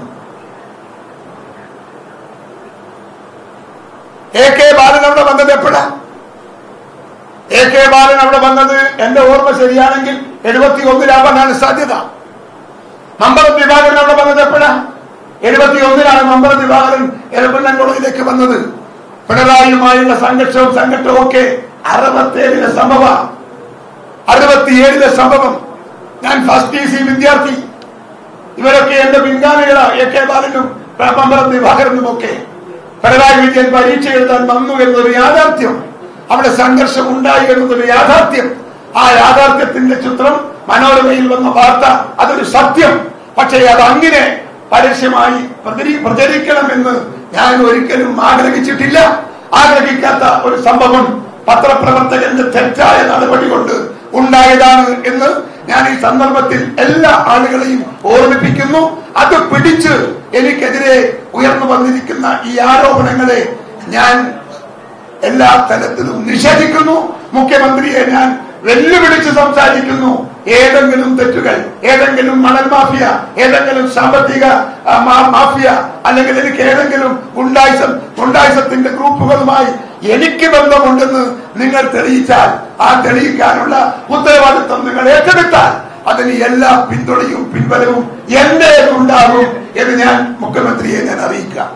എ കെ ബാലൻ അവിടെ വന്നത് എപ്പോഴാ എ കെ ബാലൻ അവിടെ വന്നത് എന്റെ ഓർമ്മ ശരിയാണെങ്കിൽ എഴുപത്തി ഒന്നിലാവാനാണ് സാധ്യത മമ്പളം ദിവാകരൻ അവിടെ വന്നത് എപ്പോഴാ എഴുപത്തി ഒന്നിലാണ് മമ്പളം ദിവാകരൻ എലപ്പണ്ണൻ കോളേജിലേക്ക് വന്നത് പിണറായിയുമായുള്ള സംഘർഷവും സംഘട്ടവും ഒക്കെ അറുപത്തേഴിലെ സംഭവ അറുപത്തിയേഴിലെ സംഭവം ഞാൻ ഫസ്റ്റ് ഡി സി വിദ്യാർത്ഥി ഇവരൊക്കെ എന്റെ പിൻഗാമികളാ എ കെ ബാലനും മമ്പളം ദിവാകരനും ഒക്കെ പിണറായി വിജയൻ പരീക്ഷ എഴുതാൻ വന്നു എന്നൊരു യാഥാർത്ഥ്യം അവിടെ സംഘർഷം ഉണ്ടായി എന്നതൊരു യാഥാർത്ഥ്യം ആ യാഥാർത്ഥ്യത്തിന്റെ ചിത്രം മനോരമയിൽ വന്ന വാർത്ത അതൊരു സത്യം പക്ഷേ അത് അങ്ങനെ പരസ്യമായി പ്രചരി- പ്രചരിക്കണമെന്ന് ഞാൻ ഒരിക്കലും ആഗ്രഹിച്ചിട്ടില്ല ആഗ്രഹിക്കാത്ത ഒരു സംഭവം പത്രപ്രവർത്തകന്റെ തെറ്റായ നടപടി കൊണ്ട് ഉണ്ടായതാണ് എന്ന് ഞാൻ ഈ സന്ദർഭത്തിൽ എല്ലാ ആളുകളെയും ഓർമ്മിപ്പിക്കുന്നു അത് പിടിച്ച് എനിക്കെതിരെ ഉയർന്നു വന്നിരിക്കുന്ന ഈ ആരോപണങ്ങളെ ഞാൻ എല്ലാ തലത്തിലും നിഷേധിക്കുന്നു മുഖ്യമന്ത്രിയെ ഞാൻ വെല്ലുവിളിച്ച് സംസാരിക്കുന്നു ഏതെങ്കിലും തെറ്റുകൾ ഏതെങ്കിലും മണൽ മാഫിയ ഏതെങ്കിലും സാമ്പത്തിക ആ, മാ- മാഫിയ അല്ലെങ്കിൽ എനിക്ക് ഏതെങ്കിലും ഗുണ്ടായിസം ഗുണ്ടായിസത്തിന്റെ ഗ്രൂപ്പുകളുമായി എനിക്ക് ബന്ധമുണ്ടെന്ന് നിങ്ങൾ തെളിയിച്ചാൽ ആ തെളിയിക്കാനുള്ള ഉത്തരവാദിത്വം നിങ്ങൾ ഏറ്റെടുത്താൽ അതിന് എല്ലാ പിന്തുണയും പിൻബലവും എന്റെ ഉണ്ടാകും എന്ന് ഞാൻ മുഖ്യമന്ത്രിയെ ഞാൻ അറിയിക്കാം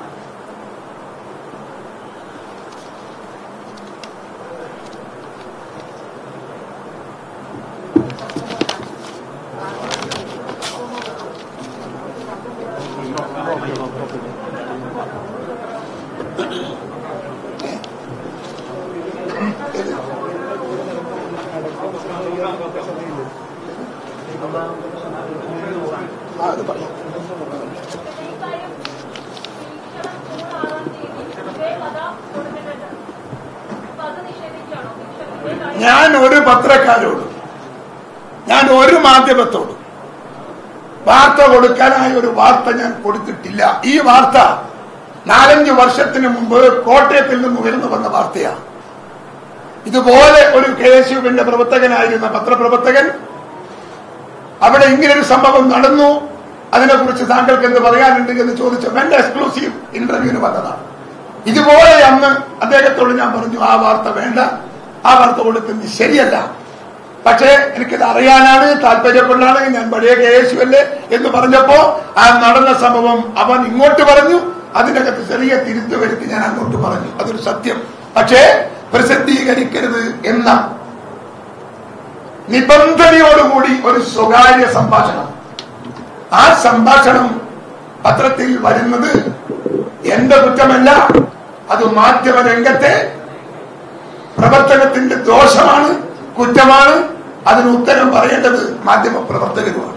ആ, അത് പറയാം ഞാൻ ഒരു പത്രക്കാരോടും ഞാൻ ഒരു മാധ്യമത്തോടും വാർത്ത കൊടുക്കാനായ ഒരു വാർത്ത ഞാൻ കൊടുത്തിട്ടില്ല ഈ വാർത്ത നാലഞ്ച് വർഷത്തിന് മുമ്പ് കോട്ടയത്തിൽ നിന്ന് ഉയർന്നു വന്ന വാർത്തയാണ് ഇതുപോലെ ഒരു കെ എസ് യുവിന്റെ പ്രവർത്തകനായിരുന്ന പത്രപ്രവർത്തകൻ അവിടെ ഇങ്ങനെ ഒരു സംഭവം നടന്നു അതിനെക്കുറിച്ച് താങ്കൾക്ക് എന്ത് പറയാനുണ്ട് എന്ന് ചോദിച്ചു എന്റെ എക്സ്ക്ലൂസീവ് ഇന്റർവ്യൂവിന് വന്നതാണ് ഇതുപോലെ അന്ന് അദ്ദേഹത്തോട് ഞാൻ പറഞ്ഞു ആ വാർത്ത വേണ്ട ആ വാർത്ത കൊടുക്കുന്നത് ശരിയല്ല പക്ഷേ എനിക്കിത് അറിയാനാണ് താല്പര്യപ്പെടാണ് ഞാൻ പഴയ കേസ് അല്ലേ എന്ന് പറഞ്ഞപ്പോ ആ നടന്ന സംഭവം അവൻ ഇങ്ങോട്ട് പറഞ്ഞു അതിനകത്ത് ചെറിയ തിരുത്തു വരുത്തി ഞാൻ അങ്ങോട്ട് പറഞ്ഞു അതൊരു സത്യം പക്ഷേ പ്രസിദ്ധീകരിക്കരുത് എന്ന നിബന്ധനയോടുകൂടി ഒരു സ്വകാര്യ സംഭാഷണം ആ സംഭാഷണം പത്രത്തിൽ വരുന്നത് എന്റെ കുറ്റമല്ല അത് മാധ്യമ രംഗത്തെ പ്രവർത്തനത്തിന്റെ ദോഷമാണ് കുറ്റമാണ് അതിന് ഉത്തരം പറയേണ്ടത് മാധ്യമ പ്രവർത്തകരുമാണ്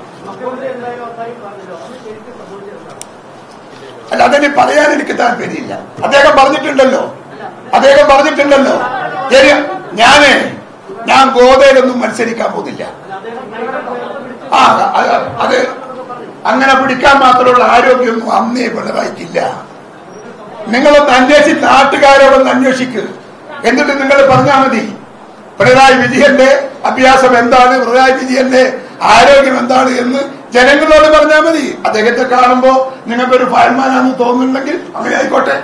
അല്ല അതിന് പറയാൻ എനിക്ക് താല്പര്യമില്ല അദ്ദേഹം പറഞ്ഞിട്ടുണ്ടല്ലോ അദ്ദേഹം പറഞ്ഞിട്ടുണ്ടല്ലോ ശരി ഞാന് ഞാൻ ഗോതയിലൊന്നും മത്സരിക്കാൻ പോകുന്നില്ല ആ അത് അത് അങ്ങനെ പിടിക്കാൻ മാത്രമുള്ള ആരോഗ്യമൊന്നും അന്നേ പിണറായിക്കില്ല നിങ്ങളൊന്ന് അന്വേഷിച്ച് നാട്ടുകാരോടൊന്ന് അന്വേഷിക്കുക എന്നിട്ട് നിങ്ങൾ പറഞ്ഞാൽ മതി പിണറായി വിജയന്റെ അഭ്യാസം എന്താണ് പിണറായി വിജയന്റെ ആരോഗ്യം എന്താണ് എന്ന് ജനങ്ങളോട് പറഞ്ഞാൽ മതി അദ്ദേഹത്തെ കാണുമ്പോ നിങ്ങൾക്കൊരു ഫയൽമാനാണെന്ന് തോന്നുന്നുണ്ടെങ്കിൽ അങ്ങനെ ആയിക്കോട്ടെ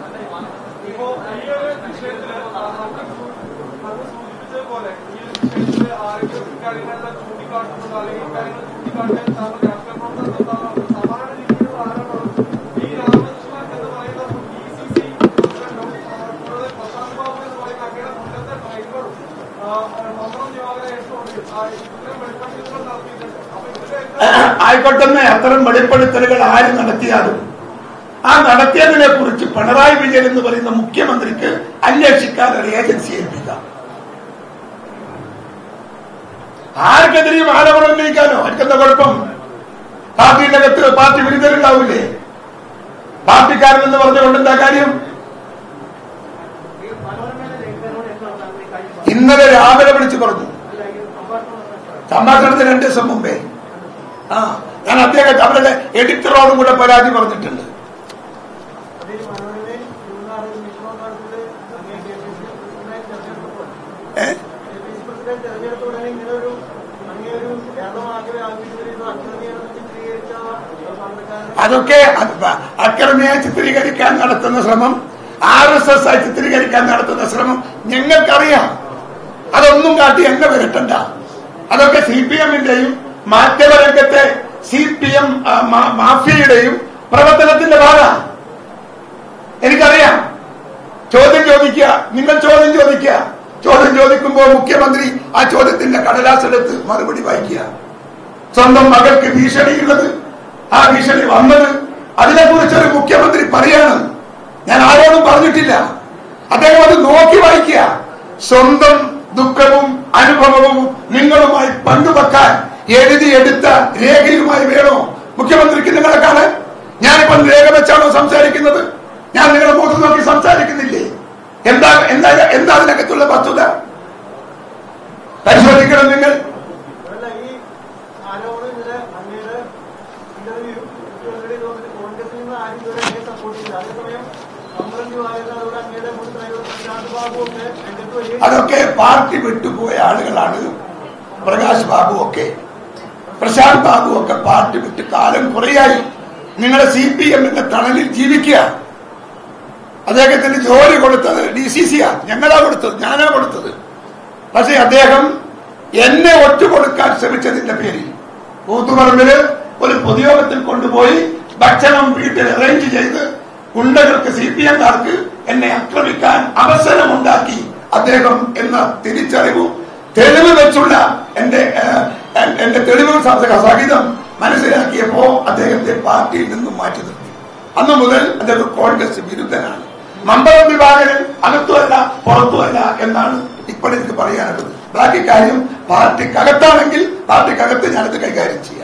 ആയിക്കോട്ടെ അത്തരം വെളിപ്പെടുത്തലുകൾ ആര് നടത്തിയാലും ആ നടത്തിയതിനെ കുറിച്ച് പിണറായി വിജയൻ എന്ന് പറയുന്ന മുഖ്യമന്ത്രിക്ക് അന്വേഷിക്കാൻ ഒരു ഏജൻസി ഏൽപ്പിക്കാം ആർക്കെതിരെയും ആരോപണം ഉന്നയിക്കാനോ അവർക്കെന്താ കുഴപ്പം പാർട്ടിയുടെ അകത്ത് പാർട്ടി വിരുദ്ധരുണ്ടാവില്ലേ പാർട്ടിക്കാരൻ എന്ന് പറഞ്ഞുകൊണ്ട് എന്താ കാര്യം ഇന്നലെ രാവിലെ വിളിച്ചു പറഞ്ഞു സംഭാഷണത്തിന് രണ്ട് ദിവസം മുമ്പേ ആ ഞാൻ അദ്ദേഹം അവരുടെ എഡിറ്ററോടും കൂടെ പരാതി പറഞ്ഞിട്ടുണ്ട് ഏ? അതൊക്കെ അക്രമിയായി ചിത്രീകരിക്കാൻ നടത്തുന്ന ശ്രമം ആർ എസ് എസ് ആയി ചിത്രീകരിക്കാൻ നടത്തുന്ന ശ്രമം ഞങ്ങൾക്കറിയാം അതൊന്നും കാട്ടി എന്നെ വരട്ടണ്ട അതൊക്കെ സി പി എമ്മിന്റെയും മാധ്യമരംഗത്തെ സി പി എം മാഫിയയുടെയും പ്രവർത്തനത്തിന്റെ ഭാഗമാണ് എനിക്കറിയാം ചോദ്യം ചോദിക്കുക നിങ്ങൾ ചോദ്യം ചോദിക്കുക ചോദ്യം ചോദിക്കുമ്പോൾ മുഖ്യമന്ത്രി ആ ചോദ്യത്തിന്റെ കടലാസെടുത്ത് മറുപടി വായിക്കുക സ്വന്തം മകൾക്ക് ഭീഷണിയുള്ളത് ആ ഭീഷണി വന്നത് അതിനെക്കുറിച്ച് ഒരു മുഖ്യമന്ത്രി പറയാണ് ഞാൻ ആരോടും പറഞ്ഞിട്ടില്ല അദ്ദേഹം അത് നോക്കി വായിക്കുക സ്വന്തം ദുഃഖവും അനുഭവവും നിങ്ങളുമായി പങ്കുവെക്കാൻ എഴുതിയെടുത്ത രേഖയുമായി വേണോ മുഖ്യമന്ത്രിക്ക് നിങ്ങളെ കാണാൻ ഞാനിപ്പം രേഖ വെച്ചാണോ സംസാരിക്കുന്നത് ഞാൻ നിങ്ങളെ മുഖത്ത് നോക്കി സംസാരിക്കുന്നില്ലേ എന്താ എന്താ എന്താ അതിനകത്തുള്ള വസ്തുത പരിശോധിക്കണം നിങ്ങൾ അതല്ല, ഈ ആരോപണം ഇന്നലെ അങ്ങയുടെ ഇന്റർവ്യൂ ഓൾറെഡി തോന്നിട്ട് കോൺഗ്രസിൽ നിന്ന് ആരും ഇതുവരെ അങ്ങയെ സപ്പോർട്ട് ചെയ്യില്ല അതേസമയം അമരൻ ജുവാഹിറിന് അതുപോലെ അങ്ങയുടെ മുൻ ഡ്രൈവർ പ്രശാന്ത് ബാബു ഒക്കെ രംഗത്ത് വലിയ അതൊക്കെ പാർട്ടി വിട്ടുപോയ ആളുകളാണ് പ്രകാശ് ബാബു ഒക്കെ പ്രശാന്ത് ബാബു ഒക്കെ പാർട്ടി വിട്ട് കാലം കുറയായി നിങ്ങളെ സി പി എമ്മിന്റെ തണലിൽ ജീവിക്കുക അദ്ദേഹത്തിന് ജോലി കൊടുത്തത് ഡി സി സിയാ ഞങ്ങളാ കൊടുത്തത് ഞാനാ കൊടുത്തത് പക്ഷെ അദ്ദേഹം എന്നെ ഒറ്റുകൊടുക്കാൻ ശ്രമിച്ചതിന്റെ പേരിൽ കൂത്തുപറമ്പില് ഒരു പൊതുയോഗത്തിൽ കൊണ്ടുപോയി ഭക്ഷണം വീട്ടിൽ അറേഞ്ച് ചെയ്ത് ഗുണ്ടകൾക്ക് സി പി എംകാർക്ക് എന്നെ ആക്രമിക്കാൻ അവസരമുണ്ടാക്കി അദ്ദേഹം എന്ന തിരിച്ചറിവും തെളിവ് വെച്ചുള്ള എന്റെ ഏഹ്, എന്റെ തെളിവ് സ- സഹിതം മനസ്സിലാക്കിയപ്പോ അദ്ദേഹത്തെ പാർട്ടിയിൽ നിന്നും മാറ്റി നിർത്തി അന്ന് മുതൽ അദ്ദേഹം കോൺഗ്രസ് വിരുദ്ധനാണ് മണ്ഡലം വിഭാഗനൻ അകത്തുമല്ല പുറത്തുമല്ല എന്നാണ് ഇപ്പോൾ എനിക്ക് പറയാനുള്ളത് ബാക്കി കാര്യം പാർട്ടിക്കകത്താണെങ്കിൽ പാർട്ടിക്കകത്ത് ഞാനത് കൈകാര്യം ചെയ്യാം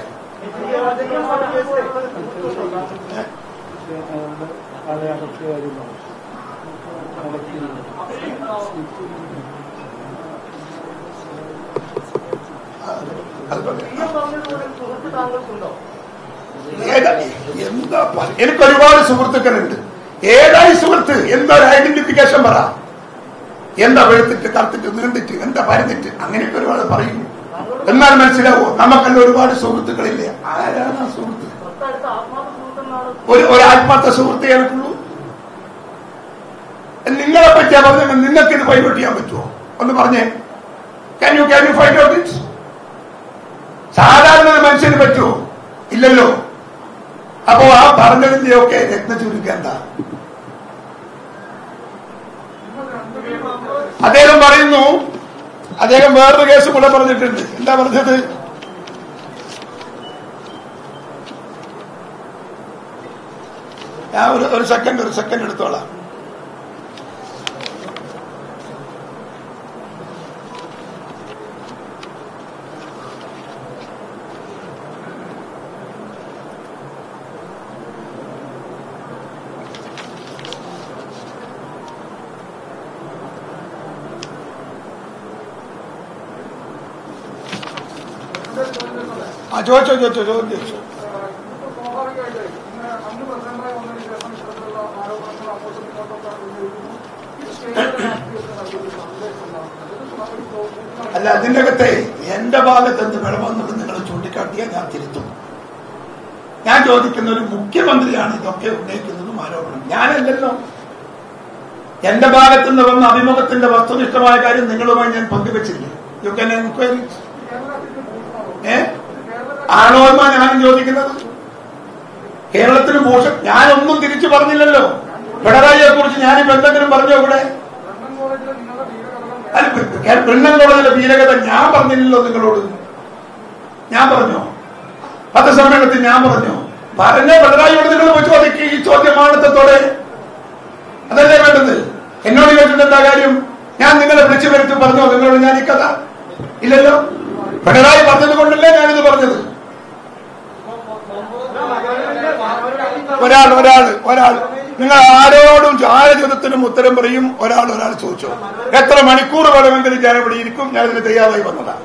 അത് പറയാം ഈ പറഞ്ഞതുപോലെ സുഹൃത്ത് താങ്കൾക്കുണ്ടോ ഏതാ എന്താ പറ- എനിക്ക് ഒരുപാട് സുഹൃത്തുക്കളുണ്ട് ഏതായി സുഹൃത്ത് എന്താ ഒരു ഐഡന്റിഫിക്കേഷൻ പറ എന്താ വെളുത്തിട്ട് കറുത്തിട്ട് നീണ്ടിട്ട് എന്താ പരന്നിട്ട് അങ്ങനെയൊക്കെ ഒരുപാട് പറയും എന്നാൽ മനസ്സിലാവോ നമുക്കെല്ലാം ഒരുപാട് സുഹൃത്തുക്കളില്ലേ ആരാണ് ആ സുഹൃത്ത് തൊട്ടടുത്ത ആത്മാർത്ഥ സുഹൃത്തെന്നാണ് ഒരു ഒരു ആത്മാർത്ഥ സുഹൃത്തേ എനിക്കുള്ളൂ പറ്റിയാ പറഞ്ഞത് നിങ്ങൾക്ക് ഇത് ഫൈൻഡ് ഔട്ട് ചെയ്യാൻ പറ്റുമോ ഒന്ന് പറഞ്ഞേ can you can you find out it സാധാരണ ഒരു മനുഷ്യന് പറ്റുമോ ഇല്ലല്ലോ അപ്പോ ആ പറഞ്ഞതിന്റെ ഒക്കെ രത്ന ചുരുക്കം എന്താ അദ്ദേഹം പറയുന്നു അദ്ദേഹം വേറൊരു കേസ് കൂടെ പറഞ്ഞിട്ടുണ്ട് എന്താ പറഞ്ഞത് ഞാൻ ഒരു ഒരു സെക്കൻഡ് ഒരു സെക്കൻഡ് എടുത്തോളാം ആ ചോദിച്ചോ ചോദിച്ചോ ചോദ്യം ചോദിച്ചോ സ്വാഭാവികമായിട്ട് ഇന്ന് അന്ന് പ്രസിഡന്റായി വന്നതിന് ശേഷം ഇത്തരത്തിലുള്ള ആരോപണങ്ങൾ അങ്ങോട്ടും ഇങ്ങോട്ടൊക്കെ ഉന്നയിക്കുന്നു ഇത് കേന്ദ്ര രാഷ്ട്രീയത്തിന് വലിയൊരു സന്ദേശം ഉണ്ടാകുന്നുണ്ട് ഇത് ഒരു ചോദ്യം അല്ല അതിന്റെ അകത്തെ എന്റെ ഭാഗത്ത് എന്ത് വേണമെന്നത് നിങ്ങൾ ചൂണ്ടിക്കാട്ടിയാൽ ഞാൻ തിരുത്തും ഞാൻ ചോദിക്കുന്ന ഒരു മുഖ്യമന്ത്രിയാണ് ഇതൊക്കെ ഉന്നയിക്കുന്നതും ആരോപണം ഞാനല്ലല്ലോ എന്റെ ഭാഗത്ത് നിന്ന് വന്ന അഭിമുഖത്തിന്റെ വസ്തുനിഷ്ഠമായ കാര്യം നിങ്ങളുമായി ഞാൻ പങ്കുവച്ചില്ലേ യു കൻ എൻക്വയറി കേരളത്തിന്റെ ഭൂഷണവും ഏ ആണോ എന്നാ ഞാനും ചോദിക്കുന്നത് കേരളത്തിന് ഭൂഷൺ ഞാനൊന്നും തിരിച്ചു പറഞ്ഞില്ലല്ലോ പിണറായിയെ കുറിച്ച് ഞാനിപ്പോ എന്തെങ്കിലും പറഞ്ഞോ ഇവിടെ ബ്രണ്ണൻ കോളേജിലെ നിങ്ങളുടെ വീരകഥകൾ അല്ല പെണ്ണൻ കോളേജിലെ വീരകഥ ഞാൻ പറഞ്ഞില്ലല്ലോ നിങ്ങളോട് ഞാൻ പറഞ്ഞോ പത്രസമ്മേളനത്തിൽ ഞാൻ പറഞ്ഞോ പറഞ്ഞ പിണറായിയോട് നിങ്ങൾ പോയി ചോദിക്കുക ഈ ചോദ്യമാണത്തോടെ അതല്ലേ വേണ്ടത് എന്നോട് ചോദിച്ചിട്ട് എന്താ കാര്യം ഞാൻ നിങ്ങളെ വിളിച്ചു വരുത്തി പറഞ്ഞോ നിങ്ങളോട് ഞാൻ ഈ കഥ ഇല്ലല്ലോ പിണറായി പറഞ്ഞത് കൊണ്ടല്ലേ ഞാനിത് പറഞ്ഞത് ഒരാൾ ഒരാൾ ഒരാൾ നിങ്ങൾ ആരോടും ആരെ ചോദ്യത്തിനും ഉത്തരം പറയും ഒരാൾ ഒരാൾ ചോദിച്ചോ എത്ര മണിക്കൂർ വേണമെങ്കിലും ഞാൻ ഇവിടെ ഇരിക്കും ഞാൻ ഇതിന് തയ്യാറായി വന്നതാ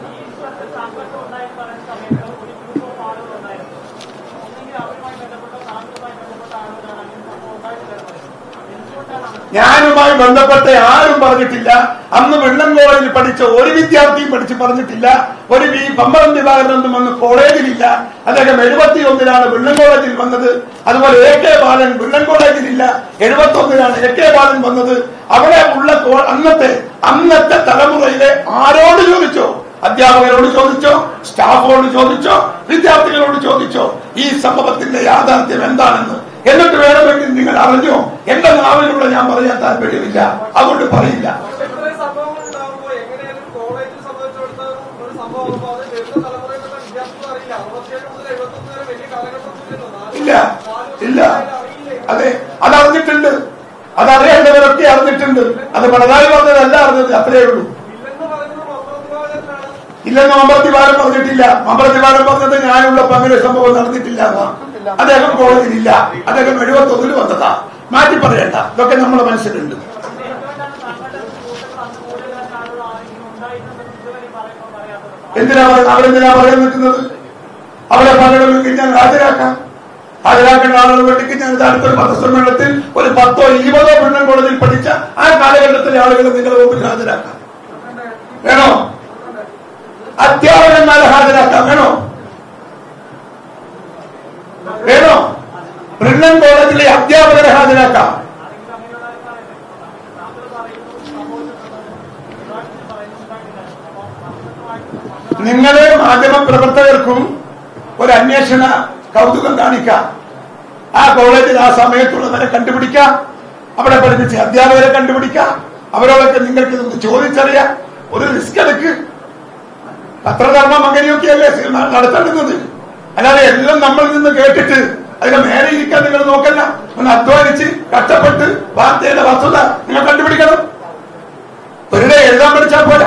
ഞാനുമായി ബന്ധപ്പെട്ട ആരും പറഞ്ഞിട്ടില്ല അന്ന് വെള്ളം കോളേജിൽ പഠിച്ച ഒരു വിദ്യാർത്ഥിയും പഠിച്ച് പറഞ്ഞിട്ടില്ല ഒരു വി പമ്പളം ദിവാകരനൊന്നും അന്ന് കോളേജിലില്ല അദ്ദേഹം എഴുപത്തി ഒന്നിലാണ് വെള്ളം കോളേജിൽ വന്നത് അതുപോലെ എ കെ ബാലൻ വെള്ളം കോളേജിലില്ല എഴുപത്തി ഒന്നിലാണ് എ കെ ബാലൻ വന്നത് അവിടെ ഉള്ള കോ- അന്നത്തെ അന്നത്തെ തലമുറയിലെ ആരോട് ചോദിച്ചോ അധ്യാപകരോട് ചോദിച്ചോ സ്റ്റാഫോട് ചോദിച്ചോ വിദ്യാർത്ഥികളോട് ചോദിച്ചോ ഈ സംഭവത്തിന്റെ യാഥാർത്ഥ്യം എന്താണെന്ന് എന്നിട്ട് വേണമെങ്കിൽ നിങ്ങൾ അറിഞ്ഞോ എന്റെ നാവിലൂടെ ഞാൻ പറയാൻ താല്പര്യമില്ല അതുകൊണ്ട് പറയില്ല ഇത്രയും സംഭവങ്ങൾ ഉണ്ടാകുമ്പോൾ എങ്ങനെയാലും കോളേജിൽ സംബന്ധിച്ചിടത്തോളം ഒരു സംഭവം ആകുമ്പോൾ അത് വരുന്ന തലമുറയിലുള്ള വിദ്യാർത്ഥികൾ അറിയില്ല അറുപത്തിയേഴ് മുതൽ എഴുപത്തൊന്ന് വരെ വലിയ കാലഘട്ടത്തിലല്ലോ നാല് ഇല്ല ഇല്ല അറിയില്ലേ അതെ അതറിഞ്ഞിട്ടുണ്ട് അതറിയേണ്ടവരൊക്കെ അറിഞ്ഞിട്ടുണ്ട് അത് പിണറായി പറഞ്ഞതല്ല അറിഞ്ഞത് അത്രയേ ഉള്ളൂ ഇല്ലെന്ന് പറയുന്നത് മന്ത്രോദ്യോഗനാണ് ഇല്ലെന്ന് മമ്പളത്തിവാരം പറഞ്ഞിട്ടില്ല മമ്പളത്തിവാരം പറഞ്ഞത് ഞാനുള്ളപ്പോ അങ്ങനെ സംഭവം നടന്നിട്ടില്ല എന്നാ. അദ്ദേഹം കോളേജിലില്ല അദ്ദേഹം എഴുപത്തൊന്നിന് വന്നതാ മാറ്റി പറയണ്ട ഇതൊക്കെ നമ്മുടെ മനസ്സിലുണ്ട് എന്തിനാ പറയുന്നത് അവരെന്തിനാ പറയാൻ നിൽക്കുന്നത് അവരെ പലരും ഞാൻ ഹാജരാക്കാം ഹാജരാക്കേണ്ട ആളുകൾ വേണ്ടിക്ക് ഞാൻ ഇത് അടുത്തൊരു പത്രസമ്മേളനത്തിൽ ഒരു പത്തോ ഇരുപതോ പെണ്ണൻ കോളേജിൽ പഠിച്ച ആ കാലഘട്ടത്തിലെ ആളുകളെ നിങ്ങളുടെ മുമ്പിൽ ഹാജരാക്കാം വേണോ അധ്യാപകന്മാരെ ഹാജരാക്കാം വേണോ വേണോ ബ്രിണ്ണൻ കോളേജിലെ അധ്യാപകരെ ഹാജരാക്കാം നിങ്ങളെ മാധ്യമ പ്രവർത്തകർക്കും ഒരു അന്വേഷണ കൗതുകം കാണിക്കാം ആ കോളേജിൽ ആ സമയത്തുള്ളവരെ കണ്ടുപിടിക്കാം അവിടെ പഠിപ്പിച്ച അധ്യാപകരെ കണ്ടുപിടിക്കാം അവരോടൊക്കെ നിങ്ങൾക്ക് ഇതൊന്ന് ചോദിച്ചറിയാം ഒരു റിസ്ക് എടുക്ക് പത്രധർമ്മം അങ്ങനെയൊക്കെയല്ലേ സിനിമ നടത്തേണ്ടുന്നത് അല്ലാതെ എല്ലാം നമ്മളിൽ നിന്ന് കേട്ടിട്ട് അതിന്റെ മേലെ ഇരിക്കാൻ നിങ്ങൾ നോക്കല്ല ഒന്ന് അധ്വാനിച്ച് കഷ്ടപ്പെട്ട് വാർത്തയുടെ വസ്തുത നിങ്ങൾ കണ്ടുപിടിക്കണം വെറുതെ എഴുതാൻ പഠിച്ചാൽ പോരാ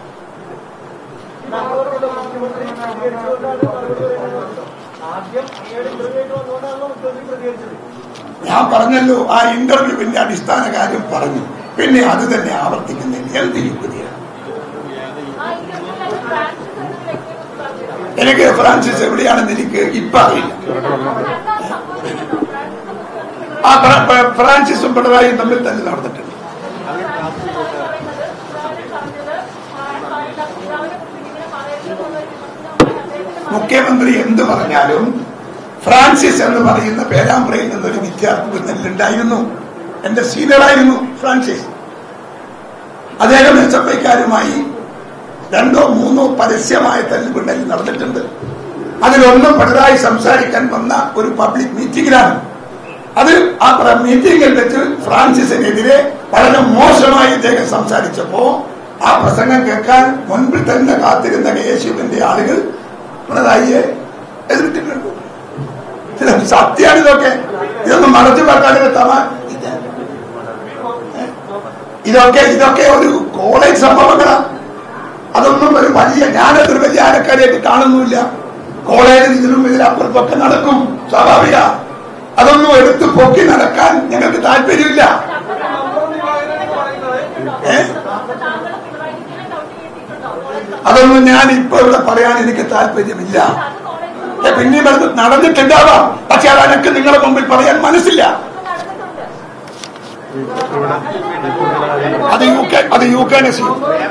ആദ്യം അങ്ങയുടെ ഇന്റർവ്യൂ വന്നുകൊണ്ടാണല്ലോ മുഖ്യമന്ത്രി പ്രതികരിച്ചത് ഞാൻ പറഞ്ഞല്ലോ ആ ഇന്റർവ്യൂവിന്റെ അടിസ്ഥാന കാര്യം പറഞ്ഞു പിന്നെ അത് തന്നെ ആവർത്തിക്കുന്നില്ല എന്ത് യുക്തിയാണ് ആ ഇന്റർവ്യൂവിൽ ഫ്രാൻസിസ് എന്ന വ്യക്തിയെ കുറിച്ച് പറഞ്ഞിരുന്നു. എനിക്ക് ഫ്രാൻസിസ് എവിടെയാണെന്ന് എനിക്ക് ഇപ്പൊ അറിയില്ല എന്താ സംഭവിച്ചത്? ഫ്രാൻസിസ് മുഖ്യമന്ത്രി ആ ഫ്ര- ഫ്ര- ഫ്രാൻസിസും പിണറായിയും തമ്മിൽ തന്നെ നടന്നിട്ടുണ്ട് ഫ്രാൻസിന്റെ ഭാര്യ പറയുന്നത് പിതാവിനെ പറഞ്ഞത് പറയാൻ പാടില്ല പിതാവിനെ കുറിച്ച് ഇങ്ങനെ പറയരുത് എന്നുള്ളൊരു വിമർശനവുമായി അദ്ദേഹത്തിന്റെ മകൻ മുഖ്യമന്ത്രി എന്ത് പറഞ്ഞാലും ഫ്രാൻസിസ് എന്ന് പറയുന്ന പേരാമ്പ്രയിൽ നിന്നൊരു വിദ്യാർത്ഥി ഉണ്ടായിരുന്നു എന്റെ സീനിയറായിരുന്നു ഫ്രാൻസിസ് അദ്ദേഹം എസ് എഫ് ഐക്കാരുമായി രണ്ടോ മൂന്നോ പരസ്യമായ തല്ലുപിണ്ടൽ നടന്നിട്ടുണ്ട് അതിലൊന്നും പിണറായി സംസാരിക്കാൻ വന്ന ഒരു പബ്ലിക് മീറ്റിംഗിലാണ് അത് ആ പ്ര- മീറ്റിംഗിൽ വെച്ച് ഫ്രാൻസിസിനെതിരെ വളരെ മോശമായി ഇദ്ദേഹം സംസാരിച്ചപ്പോ ആ പ്രസംഗം കേൾക്കാൻ മുൻപിൽ തന്നെ കാത്തിരുന്ന യേശുവിന്റെ ആളുകൾ പിണറായിയെ എതിർത്തിട്ടുണ്ട് ഇത് സത്യമാണ് ഇതൊക്കെ ഇതൊന്നും മറച്ചു വെക്കാതെ തമ ഇത് ഇതൊക്കെ ഇതൊക്കെ ഒരു കോളേജ് സംഭവങ്ങളാണ് അതൊന്നും ഒരു വലിയ ഞാനതൊരു വലിയ ആരക്കാരായിട്ട് കാണുന്നുമില്ല കോളേജിൽ ഇതിലും ഇതിലപ്പുറത്തൊക്കെ നടക്കും സ്വാഭാവിക അതൊന്നും എടുത്ത് പൊക്കി നടക്കാൻ ഞങ്ങൾക്ക് താല്പര്യമില്ല ഏ? അതൊന്നും ഞാൻ ഇപ്പൊ ഇവിടെ പറയാൻ എനിക്ക് താല്പര്യമില്ല ഏ, പിന്നെയും അത് നടന്നിട്ടുണ്ടാവാം പക്ഷെ അത് എനിക്ക് നിങ്ങളുടെ മുമ്പിൽ പറയാൻ മനസ്സില്ല അത് യു കെ അത് യു കെ നസീം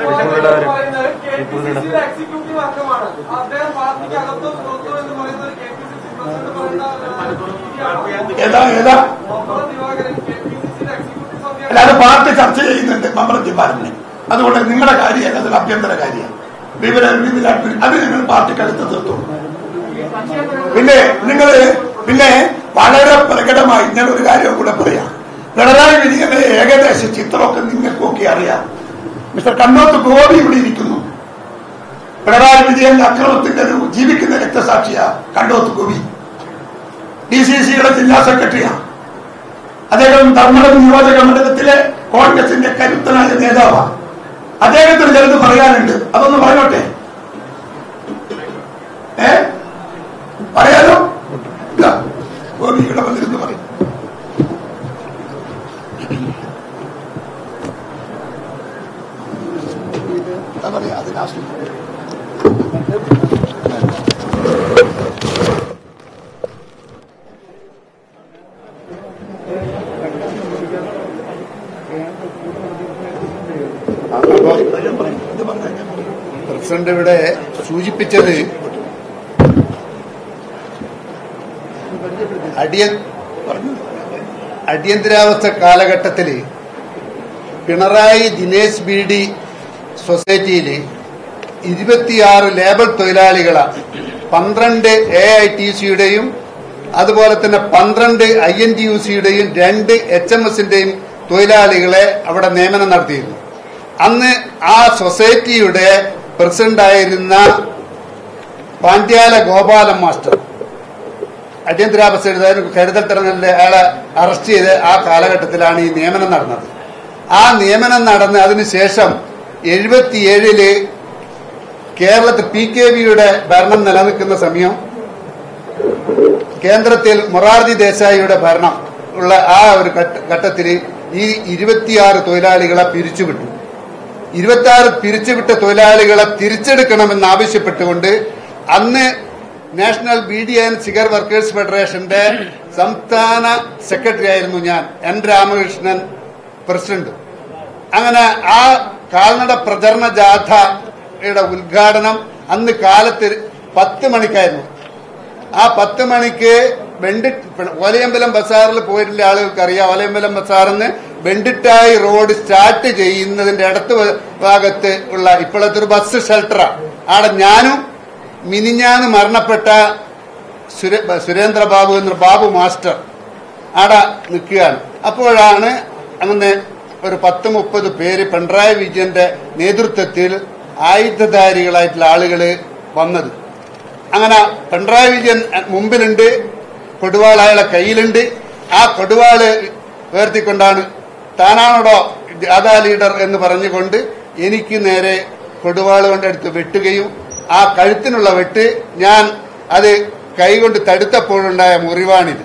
എക്സിക്യൂട്ടീവ് അംഗമാണ് അദ്ദേഹം പാർട്ടിക്ക് അകത്തും പുറത്തും എന്ന് പറയുന്നത് K P C C president പറയുന്ന ഏതാ ഏതാ Mambaram Divakaran K P C സിയുടെ എക്സിക്യൂട്ടീവ് സമിതി അല്ലാതെ പാർട്ടി ചർച്ച ചെയ്യുന്നുണ്ട് മമ്പളം ജിബാലിനെ അതുകൊണ്ട് നിങ്ങളുടെ കാര്യമല്ല അതൊരു അഭ്യന്തര കാര്യമാണ് വിവര വിവിധ അത് ഞങ്ങൾ പാർട്ടിക്കടുത്ത് തീർത്തു പിന്നെ നിങ്ങൾ പിന്നെ വളരെ പ്രകടമായി ഞാൻ ഒരു കാര്യം കൂടെ പറയാം പിണറായി വിജയന്റെ ഏകദേശ ചിത്രമൊക്കെ നിങ്ങൾക്കൊക്കെ അറിയാം മിസ്റ്റർ കണ്ണോത്ത് ഗോപി ഇവിടെ ഇരിക്കുന്നു പിണറായി വിജയന്റെ അക്രമത്തിന്റെ ഒരു ജീവിക്കുന്ന രക്തസാക്ഷിയാ കണ്ടോത്ത് ഗോപി ഡി സി സിയുടെ ജില്ലാ സെക്രട്ടറിയാണ് അദ്ദേഹം ധർമ്മടം നിയോജക മണ്ഡലത്തിലെ കോൺഗ്രസിന്റെ കരുത്തനായ നേതാവാണ് അദ്ദേഹത്തിന് ചിലത് പറയാനുണ്ട് അതൊന്ന് പറഞ്ഞോട്ടെ ഏ പറയാലോ ഇതാ, ഗോപി ഇവിടെ വന്നിരുന്ന് പറയും എന്താ പറയാ അത് ലാസ്റ്റ് ഇത് പറഞ്ഞാൽ പ്രസിഡന്റ് ഇവിടെ സൂചിപ്പിച്ചത് അടിയ അടിയന്തരാവസ്ഥ കാലഘട്ടത്തിൽ പിണറായി ദിനേശ് ബി ഡി സൊസൈറ്റിയിൽ ഇരുപത്തിയാറ് ലേബർ തൊഴിലാളികളാണ് പന്ത്രണ്ട് എ ഐ ടി സിയുടെയും അതുപോലെ തന്നെ പന്ത്രണ്ട് ഐ എൻ ടി യു സിയുടെയും രണ്ട് എച്ച് എം എസിന്റെയും തൊഴിലാളികളെ അവിടെ നിയമനം നടത്തിയിരുന്നു അന്ന് ആ സൊസൈറ്റിയുടെ പ്രസിഡന്റായിരുന്ന പാണ്ഡ്യാല ഗോപാലൻ മാസ്റ്റർ അടിയന്തരാവസ്ഥ എഴുതാൻ കരുതൽ തടങ്കലിൽ അയാളെ അറസ്റ്റ് ചെയ്ത് ആ കാലഘട്ടത്തിലാണ് ഈ നിയമനം നടന്നത് ആ നിയമനം നടന്ന് അതിനുശേഷം എഴുപത്തിയേഴില് കേരളത്തിൽ പി കെ വിയുടെ ഭരണം നിലനിൽക്കുന്ന സമയം കേന്ദ്രത്തിൽ മൊറാർജി ദേശായിയുടെ ഭരണം ഉള്ള ആ ഒരു ഘട്ടത്തിൽ ഈ ഇരുപത്തിയാറ് തൊഴിലാളികളെ പിരിച്ചുവിട്ടു ഇരുപത്തിയാറ് പിരിച്ചുവിട്ട തൊഴിലാളികളെ തിരിച്ചെടുക്കണമെന്ന് ആവശ്യപ്പെട്ടുകൊണ്ട് അന്ന് national beedi and cigar workers ഫെഡറേഷന്റെ സംസ്ഥാന സെക്രട്ടറി ആയിരുന്നു ഞാൻ എൻ രാമകൃഷ്ണൻ പ്രസിഡന്റ് അങ്ങനെ ആ കാൽനട പ്രചരണ ജാഥയുടെ ഉദ്ഘാടനം അന്ന് കാലത്ത് പത്ത് മണിക്കായിരുന്നു ആ പത്ത് മണിക്ക് വെണ്ടി ഒലയമ്പലം ബസാറിൽ പോയിട്ടുള്ള ആളുകൾക്ക് അറിയാം ഒലയമ്പലം ബസാറിന്ന് വെണ്ടിട്ടായി റോഡ് സ്റ്റാർട്ട് ചെയ്യുന്നതിന്റെ അടുത്ത ഭാഗത്ത് ഉള്ള ഇപ്പോഴത്തെ ഒരു ബസ് ഷെൽട്ടറാണ് ആടെ ഞാനും മിനിഞ്ഞാന്ന് മരണപ്പെട്ട സുരേ- സുരേന്ദ്ര ബാബു എന്ന ബാബു മാസ്റ്റർ ആടെ നിൽക്കുകയാണ് അപ്പോഴാണ് അങ്ങനെ ഒരു പത്ത് മുപ്പത് പേര് പിണറായി വിജയന്റെ നേതൃത്വത്തിൽ ആയുധധാരികളായിട്ടുള്ള ആളുകൾ വന്നത് അങ്ങനെ പിണറായി വിജയൻ മുമ്പിലുണ്ട് കൊടുവാൾ അയാളെ കയ്യിലുണ്ട് ആ കൊടുവാള് ഉയർത്തിക്കൊണ്ടാണ് താനാണോടോ ജാഥാ ലീഡർ എന്ന് പറഞ്ഞുകൊണ്ട് എനിക്ക് നേരെ കൊടുവാൾ കൊണ്ടെടുത്ത് വെട്ടുകയും ആ കഴുത്തിനുള്ള വെട്ട് ഞാൻ അത് കൈകൊണ്ട് തടുത്തപ്പോഴുണ്ടായ മുറിവാണിത്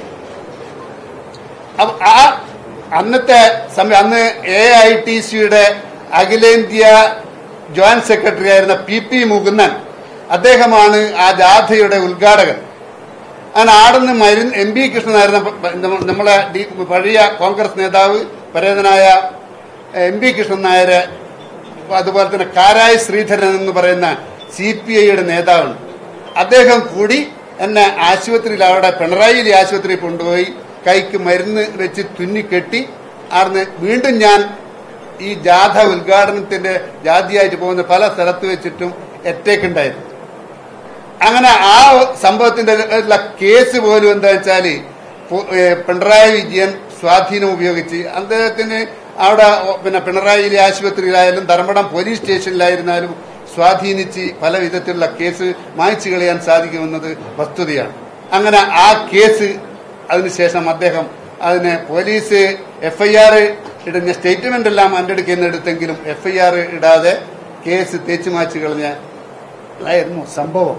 അപ്പൊ ആ അന്നത്തെ സമയം അന്ന് എ ഐ ടി സിയുടെ അഖിലേന്ത്യ ജോയിന്റ് സെക്രട്ടറി ആയിരുന്ന പി പി മുകുന്ദൻ അദ്ദേഹമാണ് ആ ജാഥയുടെ ഉദ്ഘാടകൻ അങ്ങനെ ആടുന്ന് മരുന്ന് എം പി കൃഷ്ണനായിരുന്ന പ- നമ്മ- നമ്മളെ ഡി- പഴയ കോൺഗ്രസ് നേതാവ് പരേതനായ എം പി കൃഷ്ണൻ നായർ അതുപോലെ തന്നെ കാരായി ശ്രീധരൻ എന്ന് പറയുന്ന സി പി ഐയുടെ നേതാവുണ്ട് അദ്ദേഹം കൂടി എന്നെ ആശുപത്രിയിൽ അവിടെ പിണറായിയിലെ ആശുപത്രിയിൽ കൊണ്ടുപോയി കൈക്ക് മരുന്ന് വെച്ച് തുന്നിക്കെട്ടി അവിടുന്ന് വീണ്ടും ഞാൻ ഈ ജാഥ ഉദ്ഘാടനത്തിന്റെ ജാതിയായിട്ട് പോകുന്ന പല സ്ഥലത്ത് വെച്ചിട്ടും അറ്റാക്ക് ഉണ്ടായിരുന്നു അങ്ങനെ ആ സംഭവത്തിന്റെ ഉള്ള കേസ് പോലും എന്താ വെച്ചാല് പു- ഏ, പിണറായി വിജയൻ സ്വാധീനം ഉപയോഗിച്ച് അദ്ദേഹത്തിന് അവിടെ ഒ- പിന്നെ പിണറായിയിലെ ആശുപത്രിയിലായാലും ധർമ്മടം പോലീസ് സ്റ്റേഷനിലായിരുന്നാലും സ്വാധീനിച്ച് പല വിധത്തിലുള്ള കേസ് മായ്ച്ചു കളയാൻ സാധിക്കുമെന്നത് വസ്തുതയാണ് അങ്ങനെ ആ കേസ് അതിനുശേഷം അദ്ദേഹം അതിന് പോലീസ് എഫ്ഐആർ ഇടുന്ന സ്റ്റേറ്റ്മെന്റ് എല്ലാം എൻ്റെ അടുക്കൽ നിന്ന് എടുത്തെങ്കിലും എഫ്ഐആർ ഇടാതെ കേസ് തേച്ചു മാച്ചു കളഞ്ഞ അതായിരുന്നു സംഭവം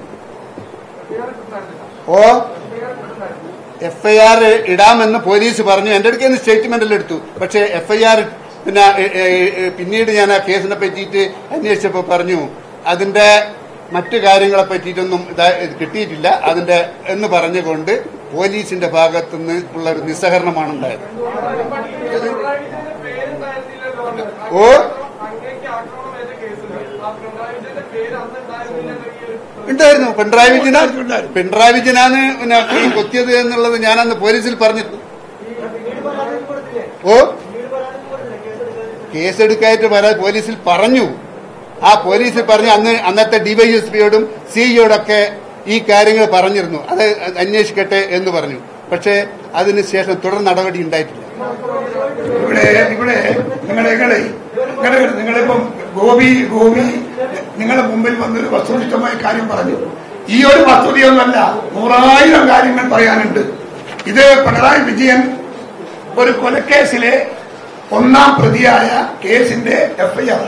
ഓ എഫ്ഐആർ ഇടാമെന്ന് പോലീസ് പറഞ്ഞു എന്റെ അടുക്കൽ നിന്ന് സ്റ്റേറ്റ്മെന്റിൽ എടുത്തു പക്ഷേ എഫ്ഐആർ പിന്നെ ഏ, ഏ, ഏ, പിന്നീട് ഞാൻ ആ കേസിനെ പറ്റിയിട്ട് അന്വേഷിച്ചപ്പോൾ പറഞ്ഞു അതിന്റെ മറ്റു കാര്യങ്ങളെ പറ്റിയിട്ടൊന്നും ഇതാ ഇത് കിട്ടിയിട്ടില്ല അതിന്റെ എന്ന് പറഞ്ഞുകൊണ്ട് പോലീസിന്റെ ഭാഗത്തുനിന്ന് ഉള്ള ഒരു നിസ്സഹരണമാണ് ഉണ്ടായത് ഓ ഉണ്ടായിരുന്നു പിണറായി വിജയന പിണറായി വിജയനാണ് പിന്നെ ഈ കൊത്തിയത് എന്നുള്ളത് ഞാനന്ന് പോലീസിൽ പറഞ്ഞിരുന്നു ഓ കേസെടുക്കായിട്ട് വരാൻ പോലീസിൽ പറഞ്ഞു ആ പോലീസിൽ പറഞ്ഞു അന്ന് അന്നത്തെ ഡിവൈഎസ്പിയോടും സിഇയോടൊക്കെ ഈ കാര്യങ്ങൾ പറഞ്ഞിരുന്നു അത് അന്വേഷിക്കട്ടെ എന്ന് പറഞ്ഞു പക്ഷേ അതിനുശേഷം തുടർ നടപടി ഉണ്ടായിട്ടില്ല ഇവിടെ ഇവിടെ നിങ്ങളെ നിങ്ങളെ നിങ്ങളെ നിങ്ങളിപ്പം ഗോപി ഗോപി നിങ്ങളെ മുമ്പിൽ വന്നൊരു വസ്തുനിഷ്ഠമായ കാര്യം പറഞ്ഞു ഈ ഒരു വസ്തുതയൊന്നല്ല നൂറായിരം കാര്യങ്ങൾ പറയാനുണ്ട് ഇത് പിണറായി വിജയൻ ഒരു കൊലക്കേസിലെ ഒന്നാം പ്രതിയായ കേസിന്റെ എഫ്ഐആർ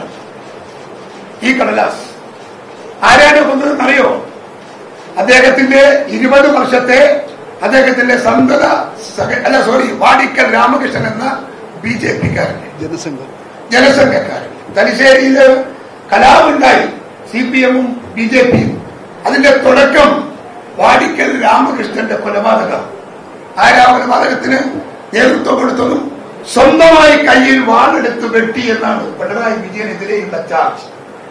ഈ കടലാസ് ആരാണ് കൊന്നതെന്നറിയോ അദ്ദേഹത്തിന്റെ ഇരുപത് വർഷത്തെ അദ്ദേഹത്തിന്റെ സന്തത സഹ- അല്ല സോറി വാടിക്കൽ രാമകൃഷ്ണൻ എന്ന ബി ജെ പിക്കാരൻ ജനസംഘം ജനസംഘക്കാരൻ തലശ്ശേരിയില് കലാപുണ്ടായി സി പി എമ്മും ബി ജെ പിയും അതിന്റെ തുടക്കം വാടിക്കൽ രാമകൃഷ്ണന്റെ കൊലപാതകം ആരാ കൊലപാതകത്തിന് നേതൃത്വം കൊടുത്തതും സ്വന്തമായി കയ്യിൽ വാളെടുത്ത് വെട്ടി എന്നാണ് പിണറായി വിജയനെതിരെയുള്ള ചാർജ്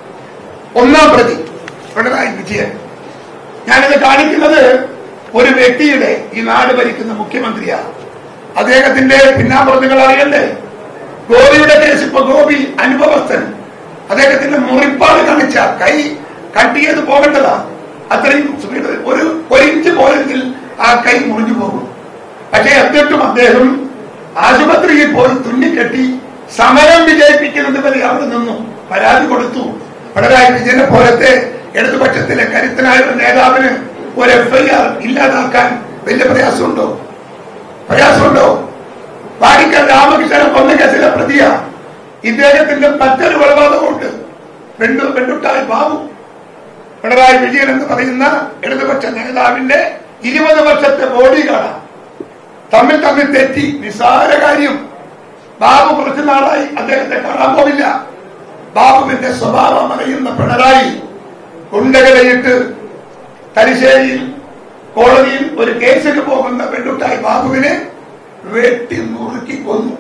ഒന്നാം പ്രതി പിണറായി വിജയൻ ഞാനിത് കാണിക്കുന്നത് ഒരു വ്യക്തിയുടെ ഈ നാട് ഭരിക്കുന്ന മുഖ്യമന്ത്രിയാണ് അദ്ദേഹത്തിന്റെ പിന്നാമ്പുറത്തുകൾ അറിയണ്ടേ ഗോപിയുടെ കേസ് ഇപ്പൊ ഗോപി അനുഭവസ്ഥൻ അദ്ദേഹത്തിന്റെ മുറിപ്പാട് കാണിച്ച കൈ കട്ട് ചെയ്ത് പോകേണ്ടതാ അത്രയും സ്പീഡ് ഒരു ഒരു ഇഞ്ച് പോയെങ്കിൽ ആ കൈ മുറിഞ്ഞു പോകും പക്ഷേ എന്നിട്ടും അദ്ദേഹം ആശുപത്രിയിൽ പോയി തുന്നിക്കെട്ടി സമരം വിജയിപ്പിക്കുന്നത് വരെ അവിടെ നിന്നു പരാതി കൊടുത്തു പിണറായി വിജയനെ പോലത്തെ ഇടതുപക്ഷത്തിലെ കരുത്തനായ ഒരു നേതാവിന് ഒരു എഫ്ഐആർ ഇല്ലാതാക്കാൻ വലിയ പ്രയാസമുണ്ടോ പ്രയാസമുണ്ടോ വാടിക്കൽ രാമകൃഷ്ണനെ കൊന്ന കേസിലെ പ്രതിയ ഇദ്ദേഹത്തിന്റെ മറ്റൊരു കൊലപാതകമുണ്ട് പെണ്ണു പെണ്ണുട്ടായി ബാബു പിണറായി വിജയൻ എന്ന് പറയുന്ന ഇടതുപക്ഷ നേതാവിന്റെ ഇരുപത് വർഷത്തെ ബോഡി കാണാം തമ്മിൽ തമ്മിൽ തെറ്റി നിസ്സാര കാര്യം ബാബു കുറച്ചു നാളായി അദ്ദേഹത്തെ കാണാൻ പോവില്ല ബാബുവിന്റെ സ്വഭാവം അറിയുന്ന പിണറായി ഗുണ്ടകളെയിട്ട് തലശ്ശേരിയിൽ കോടതിയിൽ ഒരു കേസിന് പോകുന്ന പെണ്ണുട്ടായി ബാബുവിനെ വെട്ടി നുറുക്കി കൊന്നു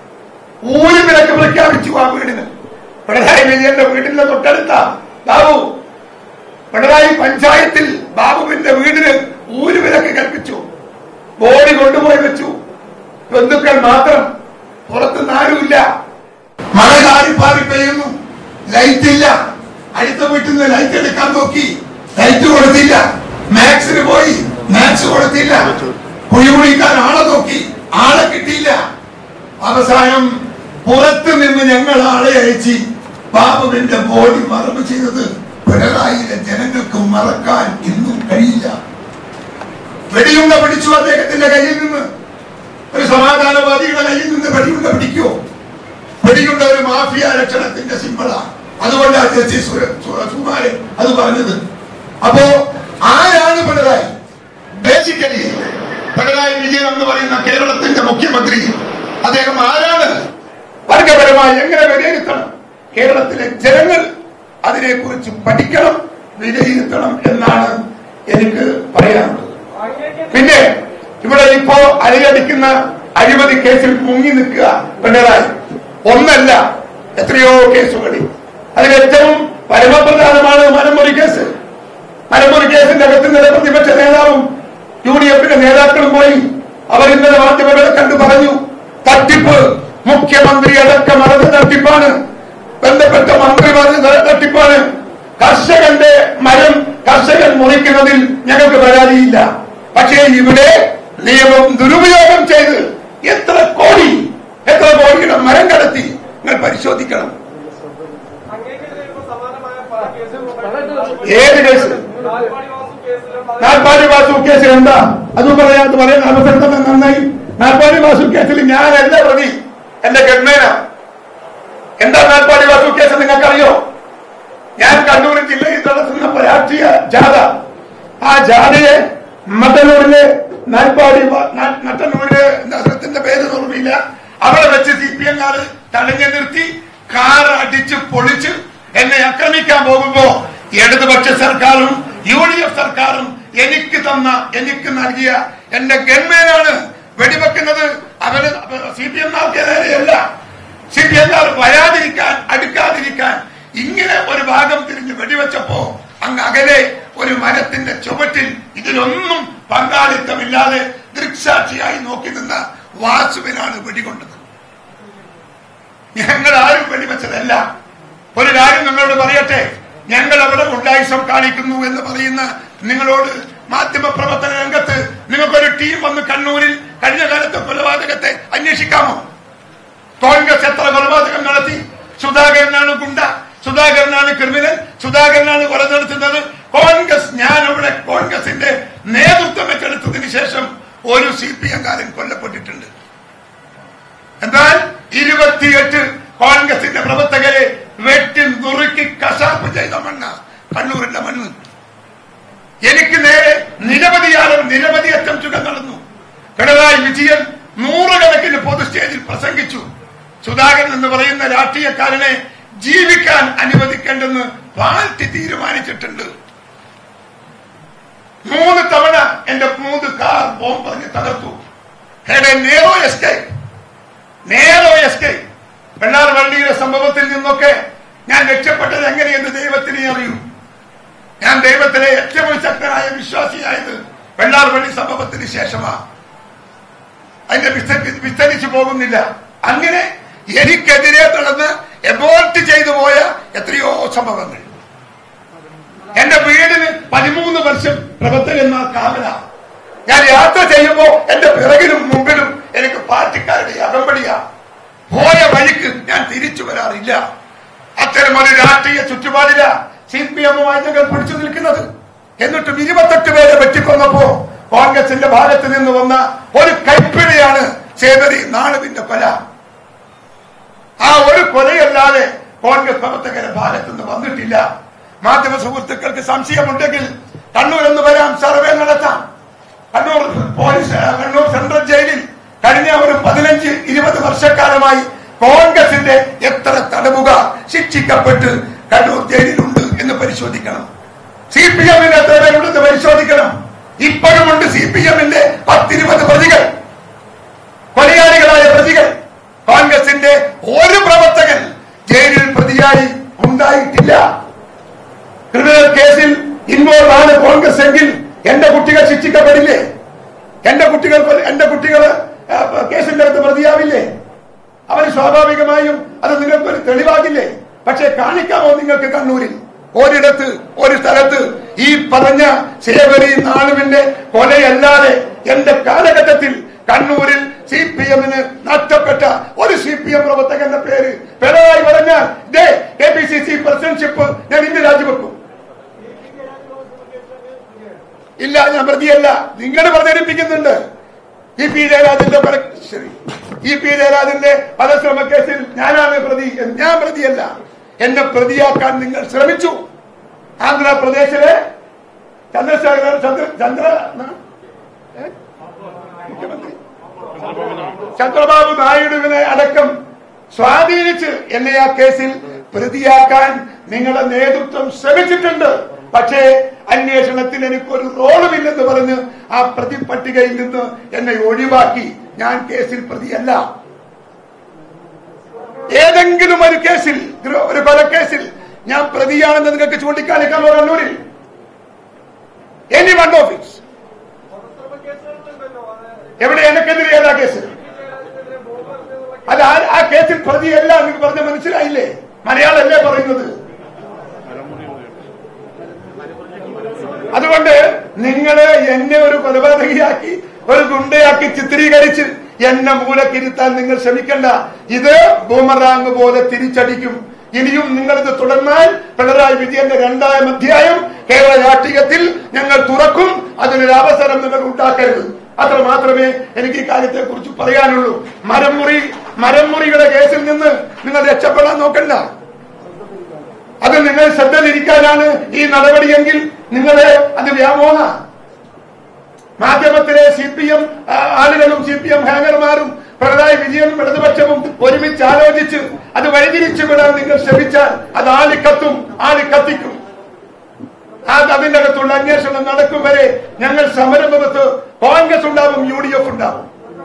ഊര് വിലക്ക് പ്രഖ്യാപിച്ചു ആ വീടിന് പിണറായി വിജയന്റെ വീടിന്റെ തൊട്ടടുത്ത ബാബു പിണറായി പഞ്ചായത്തിൽ ബാബുവിന്റെ വീടിന് ഊര് വിലക്ക് കൽപ്പിച്ചു ബോഡി കൊണ്ടുപോയി വെച്ചു ബന്ധുക്കൾ മാത്രം പുറത്തുനിന്ന് ആരുമില്ല മഴ കാറിപ്പാറി പെയ്യുന്നു ലൈറ്റ് ഇല്ല അടുത്ത വീട്ടിൽ നിന്ന് ലൈറ്റ് എടുക്കാൻ നോക്കി ലൈറ്റ് കൊടുത്തില്ല മാക്സിന് പോയി മാക്സ് കൊടുത്തില്ല കുഴി കുഴിക്കാൻ ആളെ നോക്കി ആളെ കിട്ടിയില്ല അവസാനം പുറത്തു നിന്ന് ഞങ്ങൾ ആളെ അയച്ച് ബാബുവിന്റെ ബോഡി മറവ് ചെയ്തത് പിണറായിലെ ജനങ്ങൾക്ക് മറക്കാൻ ഇന്നും കഴിയില്ല വെടിയുണ്ട പിടിച്ചു അദ്ദേഹത്തിന്റെ കയ്യിൽ നിന്ന് ഒരു സമാധാനവാദികളുടെ കയ്യിൽ നിന്ന് വെടിയുണ്ട പിടിക്കുമോ വെടിയുണ്ട ഒരു മാഫിയ ലക്ഷണത്തിന്റെ സിമ്പിളാണ് അതുകൊണ്ടാണ് ജസ്റ്റിസ് സുര- സു- സുകുമാരൻ അത് പറഞ്ഞത് അപ്പോ ആരാണ് പിണറായി ബേസിക്കലി പിണറായി വിജയൻ എന്ന് പറയുന്ന കേരളത്തിന്റെ മുഖ്യമന്ത്രി അദ്ദേഹം ആരാണ് വർഗപരമായി എങ്ങനെ വിലയിരുത്തണം കേരളത്തിലെ ജനങ്ങൾ അതിനെക്കുറിച്ച് പഠിക്കണം വിലയിരുത്തണം എന്നാണ് എനിക്ക് പറയാനുള്ളത് പിന്നെ ഇവിടെ ഇപ്പോ അലയടിക്കുന്ന അഴിമതി കേസിൽ മുങ്ങി നിൽക്കുക പിണറായി ഒന്നല്ല എത്രയോ കേസുകളിൽ അതിലേറ്റവും പരമപ്രധാനമാണ് മലമുറി കേസ് മലമുറി കേസിന്റെ അകത്ത് നില പ്രതിപക്ഷ നേതാവും യു ഡി എഫിന്റെ നേതാക്കളും പോയി അവർ ഇന്നലെ മാധ്യമങ്ങളെ കണ്ടു പറഞ്ഞു തട്ടിപ്പ് മുഖ്യമന്ത്രി അടക്കം അറിഞ്ഞ തട്ടിപ്പാണ് ബന്ധപ്പെട്ട മന്ത്രിമാർ തട്ടിപ്പാണ് കർഷകന്റെ മരം കർഷകൻ മുറിക്കുന്നതിൽ ഞങ്ങൾക്ക് പരാതിയില്ല പക്ഷേ ഇവിടെ നിയമം ദുരുപയോഗം ചെയ്ത് എത്ര കോടി എത്ര കോടിയുടെ മരം കടത്തി നിങ്ങൾ പരിശോധിക്കണം അങ്ങേക്കെതിരെ ഇപ്പോൾ സമാനമായ പല കേസുകളും ഏത് കേസ് നാൽപ്പാടി വാസു കേസിലും പല- നാൽപ്പാടി വാസു കേസിൽ എന്താ അതും പറയാൻ പറയാൻ അവസരം തന്നെ നന്നായി നാൽപ്പാടി വാസു കേസിൽ ഞാനല്ല പ്രതി എന്റെ ഗൺമേന എന്താ നാൽപ്പാടി വാസു കേസ് നിങ്ങൾക്കറിയോ ഞാൻ കണ്ണൂർ ജില്ലയിൽ നടത്തുന്ന രാഷ്ട്രീയ ജാഥ ആ ജാഥയെ മട്ടന്നൂരിലെ നാൽപ്പാടി വ- ന- മട്ടന്നൂരിലെ നഗരത്തിന്റെ പേര് ഓർമ്മയില്ല അവിടെ വെച്ച് സി പി എംകാര് തടഞ്ഞു നിർത്തി കാർ അടിച്ച് പൊളിച്ച് എന്നെ ആക്രമിക്കാൻ പോകുമ്പോ ഇടതുപക്ഷ സർക്കാരും യു ഡി എഫ് സർക്കാരും എനിക്ക് തന്ന എനിക്ക് നൽകിയ എന്റെ ഗൺമേനാണ് വെടിവെക്കുന്നത് അവര് സി പി എംകാർക്കെതിരെയല്ല സി പി എംകാർ വരാതിരിക്കാൻ അടുക്കാതിരിക്കാൻ ഇങ്ങനെ ഒരു ഭാഗം തിരിഞ്ഞ് വെടിവെച്ചപ്പോ അങ്ങ് അകലെ ഒരു മരത്തിന്റെ ചുവട്ടിൽ ഇതിലൊന്നും പങ്കാളിത്തമില്ലാതെ ദൃക്സാക്ഷിയായി നോക്കി നിന്ന വാസുവിനാണ് വെടികൊണ്ടത് ഞങ്ങൾ ആരും വെടിവെച്ചതല്ല ഒരു കാര്യം നിങ്ങളോട് പറയട്ടെ ഞങ്ങൾ അവിടെ ഉണ്ടായിസം കാണിക്കുന്നു എന്ന് പറയുന്ന നിങ്ങളോട് മാധ്യമ പ്രവർത്തന രംഗത്ത് നിങ്ങൾക്കൊരു ടീം വന്ന് കണ്ണൂരിൽ കഴിഞ്ഞ കാലത്തെ കൊലപാതകത്തെ അന്വേഷിക്കാമോ കോൺഗ്രസ് എത്ര കൊലപാതകം നടത്തി സുധാകരനാണ് ഗുണ്ട സുധാകരനാണ് ക്രിമിനൽ സുധാകരനാണ് കൊല നടത്തുന്നത് കോൺഗ്രസ് ഞാൻ ഇവിടെ കോൺഗ്രസിന്റെ നേതൃത്വം ഏറ്റെടുത്തതിന് ശേഷം ഒരു സി പി എംകാരൻ കൊല്ലപ്പെട്ടിട്ടുണ്ട് എന്നാൽ ഇരുപത്തിയെട്ട് കോൺഗ്രസിന്റെ പ്രവർത്തകരെ വെട്ടി നുറുക്കി കശാപ്പ് ചെയ്ത മണ്ണ കണ്ണൂരിന്റെ മണ്ണ് എനിക്ക് നേരെ നിരവധി ആളുകൾ നിരവധി അറ്റംപ്റ്റുകൾ നടന്നു പിണറായി വിജയൻ നൂറുകണക്കിന് പൊതു സ്റ്റേജിൽ പ്രസംഗിച്ചു സുധാകരൻ എന്ന് പറയുന്ന രാഷ്ട്രീയക്കാരനെ ജീവിക്കാൻ അനുവദിക്കേണ്ടെന്ന് പാർട്ടി തീരുമാനിച്ചിട്ടുണ്ട് മൂന്ന് തവണ എന്റെ മൂന്ന് കാർ ബോംബ് പറഞ്ഞ് തകർത്തു നേരോ എസ്കേപ്പ് നേരോ എസ്കേപ്പ് വെള്ളാർ വള്ളിയുടെ സംഭവത്തിൽ നിന്നൊക്കെ ഞാൻ രക്ഷപ്പെട്ടത് എങ്ങനെയെന്ന് ദൈവത്തിനെ അറിയൂ ഞാൻ ദൈവത്തിലെ ഏറ്റവും ശക്തനായ വിശ്വാസിയായത് വെള്ളാർ വള്ളി സംഭവത്തിന് ശേഷമാണ് അതിന്റെ വിസ്ത- വിസ്തരിച്ചു പോകുന്നില്ല അങ്ങനെ എനിക്കെതിരെ നടന്ന് എബോർട്ട് ചെയ്തു പോയ എത്രയോ സംഭവങ്ങൾ എന്റെ വീടിന് പതിമൂന്ന് വർഷം പ്രവർത്തകന്മാർ കാവല ഞാൻ യാത്ര ചെയ്യുമ്പോ എന്റെ പിറകിലും മുമ്പിലും എനിക്ക് പാർട്ടിക്കാരുടെ അകമ്പടിയാ പോയ വഴിക്ക് ഞാൻ തിരിച്ചു വരാറില്ല അത്തരം ഒരു രാഷ്ട്രീയ ചുറ്റുപാടില സി പി എമ്മുമായി ഞങ്ങൾ പിടിച്ചു നിൽക്കുന്നത് എന്നിട്ടും ഇരുപത്തെട്ട് പേരെ വെട്ടിക്കൊന്നപ്പോ കോൺഗ്രസിന്റെ ഭാഗത്ത് നിന്ന് വന്ന ഒരു കൈപ്പിഴയാണ് സേവരി നാളുവിന്റെ കൊല ആ ഒരു കൊലയല്ലാതെ കോൺഗ്രസ് പ്രവർത്തകരുടെ ഭാഗത്ത് നിന്ന് വന്നിട്ടില്ല മാധ്യമ സുഹൃത്തുക്കൾക്ക് സംശയമുണ്ടെങ്കിൽ കണ്ണൂർ എന്ന് വരാം സർവേ നടത്താം കണ്ണൂർ പോലീസ് ആ, കണ്ണൂർ സെൻട്രൽ ജയിലിൽ കഴിഞ്ഞ ഒരു പതിനഞ്ച് ഇരുപത് വർഷക്കാലമായി കോൺഗ്രസിന്റെ എത്ര തടവുകാർ ശിക്ഷിക്കപ്പെട്ട് കണ്ണൂർ ജയിലിലുണ്ട് എന്ന് പരിശോധിക്കണം സി പി എമ്മിന് എത്ര പേരുണ്ടെന്ന് പരിശോധിക്കണം ഇപ്പോഴുമുണ്ട് സി പി എമ്മിന്റെ പത്തിരുപത് പ്രതികൾ കൊലയാളികളായ പ്രതികൾ കോൺഗ്രസിന്റെ ഒരു പ്രവർത്തകൻ ജയിലിൽ പ്രതിയായി ഉണ്ടായിട്ടില്ല ക്രിമിനൽ കേസിൽ ഇൻവോൾവ് ആണ് കോൺഗ്രസ് എങ്കിൽ എന്റെ കുട്ടികൾ ശിക്ഷിക്കപ്പെടില്ലേ എന്റെ കുട്ടികൾ എന്റെ കുട്ടികൾ ആ, കേസിന്റെ അടുത്ത് പ്രതിയാവില്ലേ അവർ സ്വാഭാവികമായും അത് നിങ്ങൾക്കൊരു തെളിവാകില്ലേ പക്ഷെ കാണിക്കാമോ നിങ്ങൾക്ക് കണ്ണൂരിൽ ഒരിടത്ത് ഒരു സ്ഥലത്ത് ഈ പറഞ്ഞ സേവരി നാളുവിന്റെ കൊലയല്ലാതെ എന്റെ കാലഘട്ടത്തിൽ കണ്ണൂരിൽ സി പി എമ്മിന് നഷ്ടപ്പെട്ട ഒരു സി പി എം പ്രവർത്തകന്റെ പേര് പിണറായി പറഞ്ഞാൽ ദേ K P C C presidentship ഞാൻ ഇന്ന് രാജിവെക്കും ഇല്ല ഞാൻ പ്രതിയല്ല നിങ്ങൾ പ്രചരിപ്പിക്കുന്നുണ്ട് ഇ പി ജയരാജന്റെ പര- ശരി ഇ പി ജയരാജന്റെ പരശ്രമ കേസിൽ ഞാനാണ് പ്രതി ഞാൻ പ്രതിയല്ല എന്നെ പ്രതിയാക്കാൻ നിങ്ങൾ ശ്രമിച്ചു ആന്ധ്രാപ്രദേശിലെ ചന്ദ്രശേഖര ചന്ദ്ര ചന്ദ്ര ന- ഏ? മുഖ്യമന്ത്രി ചന്ദ്രബാബു നായിഡുവിനെ അടക്കം സ്വാധീനിച്ച് എന്നെ ആ കേസിൽ പ്രതിയാക്കാൻ നിങ്ങളുടെ നേതൃത്വം ശ്രമിച്ചിട്ടുണ്ട് പക്ഷേ അന്വേഷണത്തിൽ എനിക്കൊരു റോളുമില്ലെന്ന് പറഞ്ഞ് ആ പ്രതിപട്ടികയിൽ നിന്ന് എന്നെ ഒഴിവാക്കി ഞാൻ കേസിൽ പ്രതിയല്ല ഏതെങ്കിലും ഒരു കേസിൽ ഗ്രോ- ഒരു കൊലക്കേസിൽ ഞാൻ പ്രതിയാണെന്ന് നിങ്ങൾക്ക് ചൂണ്ടിക്കാണിക്കാമോ കണ്ണൂരിൽ എനി വൺ ഓഫീസ് വധശ്രമ കേസുകളുണ്ടല്ലോ അത് എവിടെ എനക്കെതിരെ ഏതാ കേസ് ജയരാജനെതിരെ ബോംബ് എറിഞ്ഞതെന്നുള്ള അത് ആ- ആ കേസിൽ പ്രതിയല്ല എന്ന് പറഞ്ഞ മനസ്സിലായില്ലേ മലയാളല്ലേ പറയുന്നത് അതുകൊണ്ട് നിങ്ങള് എന്നെ ഒരു കൊലപാതകിയാക്കി ഒരു ഗുണ്ടയാക്കി ചിത്രീകരിച്ച് എന്നെ മൂലക്കിരുത്താൻ നിങ്ങൾ ശ്രമിക്കണ്ട ഇത് ബൂമറാങ് പോലെ തിരിച്ചടിക്കും ഇനിയും നിങ്ങളിത് തുടർന്നാൽ പിണറായി വിജയന്റെ രണ്ടാം അധ്യായം കേരള രാഷ്ട്രീയത്തിൽ ഞങ്ങൾ തുറക്കും അതിനൊരു അവസരം നിങ്ങൾ ഉണ്ടാക്കരുത് അത്ര മാത്രമേ എനിക്ക് ഈ കാര്യത്തെ കുറിച്ച് പറയാനുള്ളൂ മരമുറി മരമുറിയുടെ കേസിൽ നിന്ന് നിങ്ങൾ രക്ഷപ്പെടാൻ നോക്കണ്ട അത് നിങ്ങൾ ശ്രദ്ധയിലിരിക്കാനാണ് ഈ നടപടിയെങ്കിൽ നിങ്ങളെ അത് വ്യാമോഹ മാധ്യമത്തിലെ സി പി എം ആളുകളും സി പി എം ഹാങ്ങർമാരും പിണറായി വിജയനും ഇടതുപക്ഷവും ഒരുമിച്ച് ആലോചിച്ച് അത് വഴിതിരിച്ചു വിടാൻ നിങ്ങൾ ശ്രമിച്ചാൽ അത് ആളിക്കത്തും ആളിക്കത്തിക്കും അത് അതിന്റെ അകത്തുള്ള അന്വേഷണം നടക്കും വരെ ഞങ്ങൾ സമരമുഖത്ത് കോൺഗ്രസ് ഉണ്ടാവും യു ഡി എഫ് ഉണ്ടാവും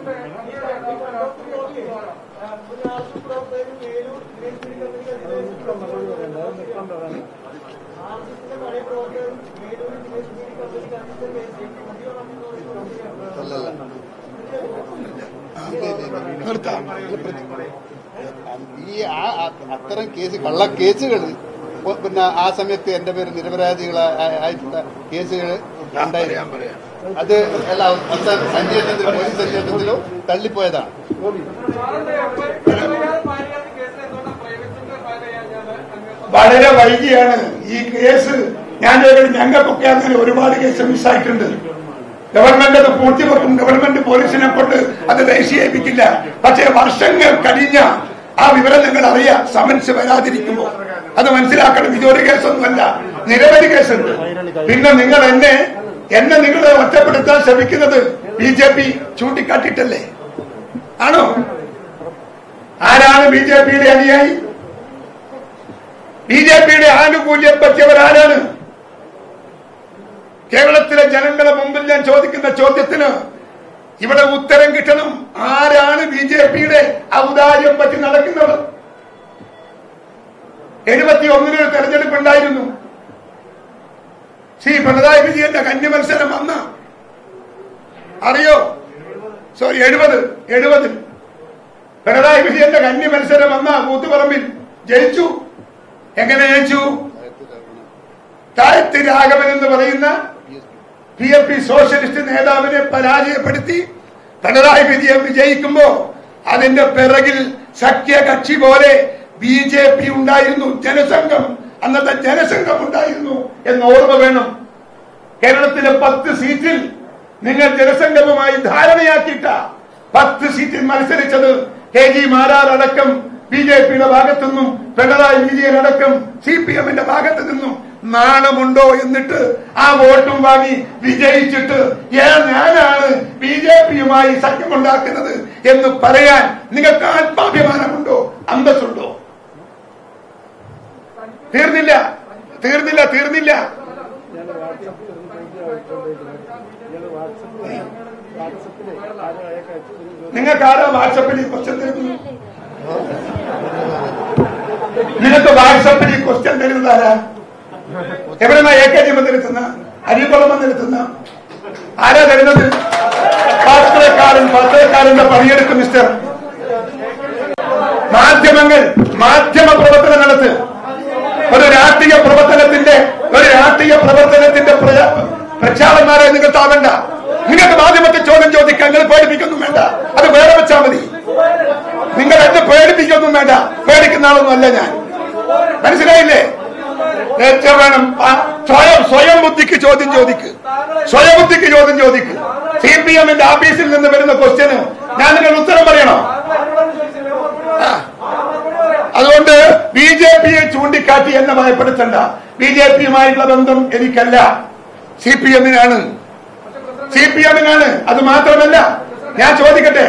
നിർത്താം ഈ ആ ആ- അത്തരം കേസ് കള്ള കേസുകൾ പിന്നെ ആ സമയത്ത് എന്റെ പേര് നിരപരാധികളായിട്ടുള്ള കേസുകൾ ഉണ്ടായിരുന്നു അത് എല്ലാ അവസാന അന്വേഷണത്തിലും പോലീസ് അന്വേഷണത്തിലും തള്ളിപ്പോയതാണ് വളരെ വൈകിയാണ് ഈ കേസ് ഞാൻ ചോദിക്കട്ടെ, ഞങ്ങൾക്കൊക്കെ അങ്ങനെ ഒരുപാട് കേസ് മിസ്സായിട്ടുണ്ട് ഗവൺമെന്റ് അത് പൂർത്തിവെക്കും ഗവൺമെന്റ് പോലീസിനെ കൊണ്ട് അത് ദേശീയപ്പിക്കില്ല പക്ഷേ വർഷങ്ങൾ കഴിഞ്ഞ ആ വിവരം നിങ്ങൾ അറിയാം സമൻസ് വരാതിരിക്കുമ്പോൾ അത് മനസ്സിലാക്കണം ഇതൊരു കേസൊന്നുമല്ല നിരവധി കേസുണ്ട് പിന്നെ നിങ്ങൾ എന്നെ എന്നെ നിങ്ങൾ ഒറ്റപ്പെടുത്താൻ ശ്രമിക്കുന്നത് ബി ജെ പി ചൂണ്ടിക്കാട്ടിയിട്ടല്ലേ ആണോ ആരാണ് ബി ജെ പിയുടെ അനുയായി ബി ജെ പിയുടെ ആനുകൂല്യം പറ്റിയവരാരാണ് കേരളത്തിലെ ജനങ്ങളെ മുമ്പിൽ ഞാൻ ചോദിക്കുന്ന ചോദ്യത്തിന് ഇവിടെ ഉത്തരം കിട്ടണം ആരാണ് ബി ജെ പിയുടെ ഔദാര്യം പറ്റി നടക്കുന്നവർ എഴുപത്തി ഒന്നിന് ഒരു തെരഞ്ഞെടുപ്പ് ഉണ്ടായിരുന്നു ശ്രീ പിണറായി വിജയന്റെ കന്നി മത്സരം വന്ന അറിയോ സോറി എഴുപത് എഴുപതിൽ പിണറായി വിജയന്റെ കന്നി മത്സരം വന്ന കൂത്തുപറമ്പിൽ ജയിച്ചു എങ്ങനെ ജയിച്ചു താഴത്ത് രാഘവൻ എന്ന് പറയുന്ന പി എഫ് പി സോഷ്യലിസ്റ്റ് നേതാവിനെ പരാജയപ്പെടുത്തി പിണറായി വിജയൻ വിജയിക്കുമ്പോ അതിന്റെ പിറകിൽ സഖ്യകക്ഷി പോലെ ബി ജെ പി ഉണ്ടായിരുന്നു ജനസംഘം അന്നത്തെ ജനസംഘം ഉണ്ടായിരുന്നു എന്ന് ഓർമ്മ വേണം കേരളത്തിലെ പത്ത് സീറ്റിൽ നിങ്ങൾ ജനസംഘവുമായി ധാരണയാക്കിയിട്ട പത്ത് സീറ്റിൽ മത്സരിച്ചത് കെ ജി മാരാർ അടക്കം ബി ജെ പിയുടെ ഭാഗത്തു നിന്നും പിണറായി വിജയൻ അടക്കം സി പി എമ്മിന്റെ ഭാഗത്തു നിന്നും നാണമുണ്ടോ എന്നിട്ട് ആ വോട്ടും വാങ്ങി വിജയിച്ചിട്ട് ഏ ഞാനാണ് ബി ജെ പിയുമായി സഖ്യമുണ്ടാക്കുന്നത് എന്ന് പറയാൻ നിങ്ങൾക്ക് ആത്മാഭിമാനമുണ്ടോ അന്തസ്സുണ്ടോ തീർന്നില്ല തീർന്നില്ല തീർന്നില്ല നിങ്ങൾക്ക് ആരാ വാട്സപ്പിൽ ഈ ക്വസ്റ്റ്യൻ തരുന്നു നിനക്ക് വാട്സപ്പിൽ ഈ ക്വസ്റ്റ്യൻ തരുന്നത് ആരാ എവിടെന്നാ എ കെ ജി വന്നിരുത്തുന്ന അരികുളം വന്നിരുത്തുന്ന ആരാ തരുന്നത് പത്രക്കാരൻ പത്രക്കാരന്റെ പണിയെടുക്കും മിസ്റ്റർ മാധ്യമങ്ങൾ മാധ്യമ പ്രവർത്തനം നടത്ത് ഒരു രാഷ്ട്രീയ പ്രവർത്തനത്തിന്റെ ഒരു രാഷ്ട്രീയ പ്രവർത്തനത്തിന്റെ പ്രച- പ്രക്ഷാളന്മാരെ നിങ്ങൾ താവണ്ട നിങ്ങൾക്ക് മാധ്യമത്തെ ചോദ്യം ചോദിക്കാൻ നിങ്ങൾ പേടിപ്പിക്കൊന്നും വേണ്ട അത് വേറെ വെച്ചാൽ മതി നിങ്ങൾ എന്നെ പേടിപ്പിക്കൊന്നും വേണ്ട പേടിക്കുന്ന ആളൊന്നും അല്ല ഞാൻ മനസ്സിലായില്ലേ നേരത്തെ വേണം ആ, സ്വയം സ്വയം ബുദ്ധിക്ക് ചോദ്യം ചോദിക്ക് സ്വയം ബുദ്ധിക്ക് ചോദ്യം ചോദിക്ക് സി പി എമ്മിന്റെ ഓഫീസിൽ നിന്ന് വരുന്ന ക്വസ്റ്റ്യന് ഞാൻ നിങ്ങൾ ഉത്തരം പറയണോ ആ. അതുകൊണ്ട് ബി ജെ പിയെ ചൂണ്ടിക്കാട്ടി എന്നെ ഭയപ്പെടുത്തണ്ട ബി ജെ പിയുമായിട്ടുള്ള ബന്ധം എനിക്കല്ല സി പി എമ്മിനാണ് സി പി എമ്മിനാണ് അത് മാത്രമല്ല ഞാൻ ചോദിക്കട്ടെ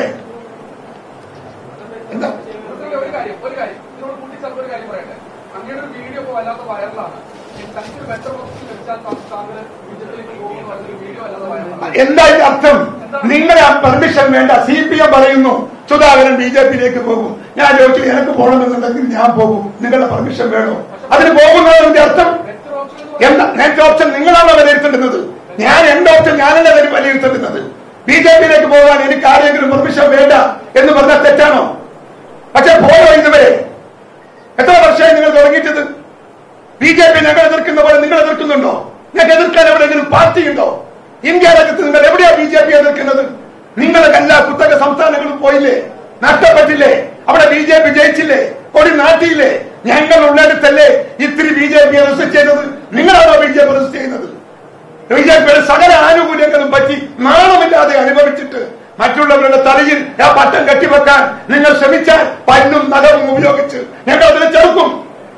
എന്താ ഒരു കാര്യം ഒരു കാര്യം ഇതിനോട് കൂട്ടിച്ചേർത്ത് ഒരു കാര്യം പറയട്ടെ അങ്ങയുടെ ഒരു വീഡിയോ ഇപ്പോൾ വല്ലാത്ത വൈറലാണ് തനിക്കൊരു മെട്രോ ബോക്സിൽ വെച്ചാൽ താങ്കൾ വിജയത്തിലേക്ക് പോകുന്ന പറഞ്ഞൊരു വീഡിയോ വല്ലാത്ത വൈറലാണ് എന്താ ഇതിന്റെ അർത്ഥം നിങ്ങളെ ആ പെർമിഷൻ വേണ്ട സി പി എം പറയുന്നു സുധാകരൻ ബി ജെ പിയിലേക്ക് പോകും ഞാൻ ചോദിച്ചു എനിക്ക് പോകണമെന്നുണ്ടെങ്കിൽ ഞാൻ പോകും നിങ്ങളുടെ പെർമിഷൻ വേണോ അതിന് പോകുന്നതിന്റെ അർത്ഥം എന്താ നേരത്തെ ഓപ്ഷൻ നിങ്ങളാണ് വിലയിരുത്തേണ്ടുന്നത് ഞാൻ എന്റെ ഓപ്ഷൻ ഞാനല്ല വരി- വിലയിരുത്തേണ്ടുന്നത് ബി ജെ പിയിലേക്ക് പോകാൻ എനിക്ക് ആരെങ്കിലും പെർമിഷൻ വേണ്ട എന്ന് പറഞ്ഞാൽ തെറ്റാണോ പക്ഷെ പോയോ ഇതുവരെ എത്ര വർഷമായി നിങ്ങൾ തുടങ്ങിയിട്ടത് ബി ജെ പി ഞങ്ങൾ എതിർക്കുന്ന പോലെ നിങ്ങൾ എതിർക്കുന്നുണ്ടോ നിങ്ങൾക്ക് എതിർക്കാൻ എവിടെയെങ്കിലും പാർട്ടി ഉണ്ടോ ഇന്ത്യ രാജ്യത്ത് നിങ്ങൾ എവിടെയാ ബി ജെ പി എതിർക്കുന്നത് നിങ്ങളുടെ എല്ലാ കുത്തക സംസ്ഥാനങ്ങളും പോയില്ലേ നഷ്ടപ്പെട്ടില്ലേ അവിടെ ബി ജെ പി ജയിച്ചില്ലേ കൊടി നാട്ടിയില്ലേ ഞങ്ങൾ ഉള്ളിടത്തല്ലേ ഇത്തിരി ബി ജെ പി അറസ്റ്റ് ചെയ്തത് നിങ്ങളാണോ ബി ജെ പി അറസ്റ്റ് ചെയ്യുന്നത് ബി ജെ പിയുടെ സകല ആനുകൂല്യങ്ങളും പറ്റി നാണമില്ലാതെ അനുഭവിച്ചിട്ട് മറ്റുള്ളവരുടെ തലയിൽ ആ പട്ടം കെട്ടിവെക്കാൻ നിങ്ങൾ ശ്രമിച്ചാൽ പല്ലും നഖവും ഉപയോഗിച്ച് ഞങ്ങൾ അതിനെ ചെറുക്കും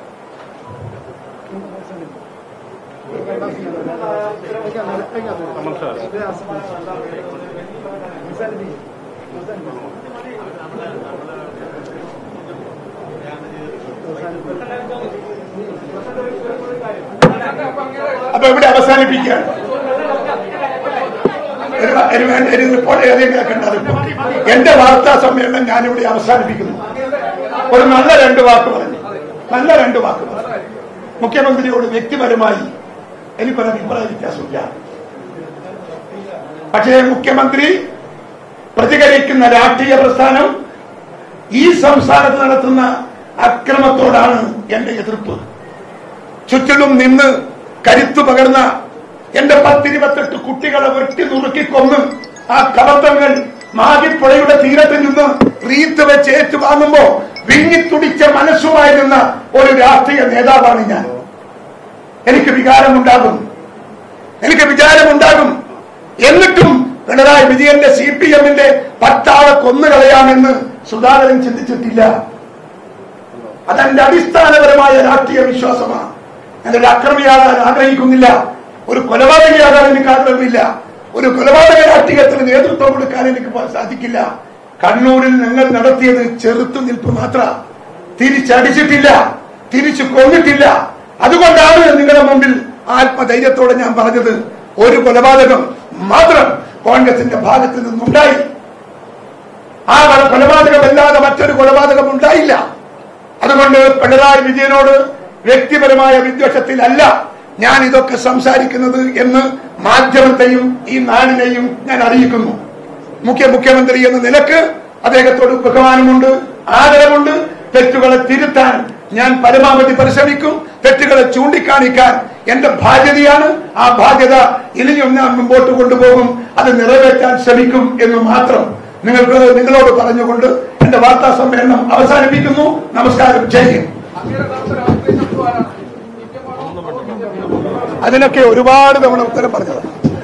അപ്പൊ ഇവിടെ അവസാനിപ്പിക്കുകയാണ് ഒരു- ഒരു- ഒരു- ഒരു report ഏതെങ്കിലും കേൾക്കേണ്ട report. എന്റെ വാർത്താ സമ്മേളനം ഞാനിവിടെ അവസാനിപ്പിക്കുന്നു ഒരു നല്ല രണ്ട് വാക്ക് പറഞ്ഞു നല്ല രണ്ട് വാക്ക് പറഞ്ഞു മുഖ്യമന്ത്രിയോട് വ്യക്തിപരമായി എനിക്കൊരു അഭിപ്രായ വ്യത്യാസമില്ല പക്ഷേ മുഖ്യമന്ത്രി പ്രതികരിക്കുന്ന രാഷ്ട്രീയ പ്രസ്ഥാനം ഈ സംസ്ഥാനത്ത് നടത്തുന്ന അക്രമത്തോടാണ് എന്റെ എതിർപ്പ് ചുറ്റിലും നിന്ന് കരുത്തു പകർന്ന എന്റെ പത്തിരുപത്തെട്ട് കുട്ടികളെ വെട്ടി നുറുക്കി കൊന്ന് ആ കടത്തങ്ങൾ മാഹിപ്പുഴയുടെ തീരത്ത് നിന്ന് റീത്ത് വെച്ച് ഏറ്റുവാങ്ങുമ്പോ വിങ്ങിത്തുടിച്ച മനസ്സുമായി നിന്ന ഒരു രാഷ്ട്രീയ നേതാവാണ് ഞാൻ എനിക്ക് വികാരമുണ്ടാകും എനിക്ക് വിചാരമുണ്ടാകും എന്നിട്ടും പിണറായി വിജയന്റെ സി പി എമ്മിന്റെ പട്ടാളെ കൊന്നുകളയാമെന്ന് സുധാകരൻ ചിന്തിച്ചിട്ടില്ല അതെന്റെ അടിസ്ഥാനപരമായ രാഷ്ട്രീയ വിശ്വാസമാണ് ഞാനൊരു അക്രമിയാകാൻ ആഗ്രഹിക്കുന്നില്ല ഒരു കൊലപാതകയാകാൻ എനിക്ക് ആഗ്രഹമില്ല ഒരു കൊലപാതക രാഷ്ട്രീയത്തിന് നേതൃത്വം കൊടുക്കാൻ എനിക്ക് പോ- സാധിക്കില്ല കണ്ണൂരിൽ ഞങ്ങൾ നടത്തിയത് ചെറുത്തുനിൽപ്പ് മാത്ര തിരിച്ചടിച്ചിട്ടില്ല തിരിച്ചു കൊന്നിട്ടില്ല അതുകൊണ്ടാണ് നിങ്ങളുടെ മുമ്പിൽ ആത്മധൈര്യത്തോടെ ഞാൻ പറഞ്ഞത് ഒരു കൊലപാതകം മാത്രം കോൺഗ്രസിന്റെ ഭാഗത്ത് നിന്നുണ്ടായി ആ കൊല- കൊലപാതകമല്ലാതെ മറ്റൊരു കൊലപാതകം ഉണ്ടായില്ല അതുകൊണ്ട് പിണറായി വിജയനോട് വ്യക്തിപരമായ വിദ്വേഷത്തിലല്ല ഞാൻ ഇതൊക്കെ സംസാരിക്കുന്നത് എന്ന് മാധ്യമത്തെയും ഈ നാടിനെയും ഞാൻ അറിയിക്കുന്നു മുഖ്യ മുഖ്യമന്ത്രി എന്ന നിലക്ക് അദ്ദേഹത്തോട് ബഹുമാനമുണ്ട് ആദരവുണ്ട് തെറ്റുകളെ തിരുത്താൻ ഞാൻ പരമാവധി പരിശ്രമിക്കും തെറ്റുകളെ ചൂണ്ടിക്കാണിക്കാൻ എന്റെ ബാധ്യതയാണ് ആ ബാധ്യത ഇനിയും ഞാൻ മുമ്പോട്ട് കൊണ്ടുപോകും അത് നിറവേറ്റാൻ ശ്രമിക്കും എന്ന് മാത്രം നിങ്ങൾക്ക് നിങ്ങളോട് പറഞ്ഞുകൊണ്ട് എന്റെ വാർത്താ സമ്മേളനം അവസാനിപ്പിക്കുന്നു നമസ്കാരം ജയ് ഹിന്ദ് അങ്ങയുടെ യഥാർത്ഥ രാഷ്ട്രീയ ശത്രു ആരാണ് സി പി എം ആണോ ബി ജെ പി ആണോ അതിനൊക്കെ ഒരുപാട് തവണ ഉത്തരം പറഞ്ഞത്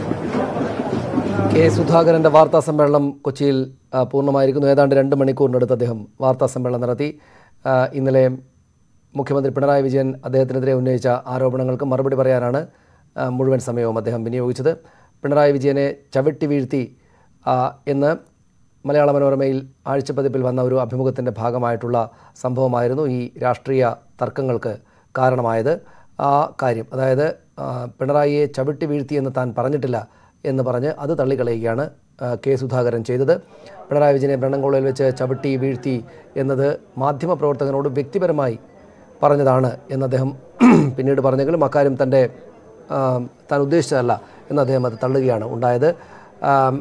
കെ സുധാകരൻ്റെ വാർത്താ സമ്മേളനം കൊച്ചിയിൽ ആ, പൂർണ്ണമായിരിക്കുന്നു ഏതാണ്ട് രണ്ട് മണിക്കൂറിനടുത്ത് അദ്ദേഹം വാർത്താ സമ്മേളനം നടത്തി ആ, ഇന്നലെ മുഖ്യമന്ത്രി പിണറായി വിജയൻ അദ്ദേഹത്തിനെതിരെ ഉന്നയിച്ച ആരോപണങ്ങൾക്ക് മറുപടി പറയാനാണ് ആ, മുഴുവൻ സമയവും അദ്ദേഹം വിനിയോഗിച്ചത് പിണറായി വിജയനെ ചവിട്ടി വീഴ്ത്തി ആ, എന്ന് മലയാള മനോരമയിൽ ആഴ്ചപ്പതിപ്പിൽ വന്ന ഒരു അഭിമുഖത്തിൻ്റെ ഭാഗമായിട്ടുള്ള സംഭവമായിരുന്നു ഈ രാഷ്ട്രീയ തർക്കങ്ങൾക്ക് കാരണമായത് ആ കാര്യം അതായത് ആ, പിണറായിയെ ചവിട്ടി വീഴ്ത്തി എന്ന് താൻ പറഞ്ഞിട്ടില്ല എന്ന് പറഞ്ഞ് അത് തള്ളിക്കളയുകയാണ് ആ, കെ സുധാകരൻ ചെയ്തത് പിണറായി വിജയനെ ബ്രണ്ണൻകോളയിൽ വെച്ച് ചവിട്ടി വീഴ്ത്തി എന്നത് മാധ്യമപ്രവർത്തകനോട് വ്യക്തിപരമായി പറഞ്ഞതാണ് എന്ന് അദ്ദേഹം പിന്നീട് പറഞ്ഞെങ്കിലും അക്കാര്യം തൻ്റെ ആ, താൻ ഉദ്ദേശിച്ചതല്ല എന്ന് അദ്ദേഹം അത് തള്ളുകയാണ് ഉണ്ടായത് ആം,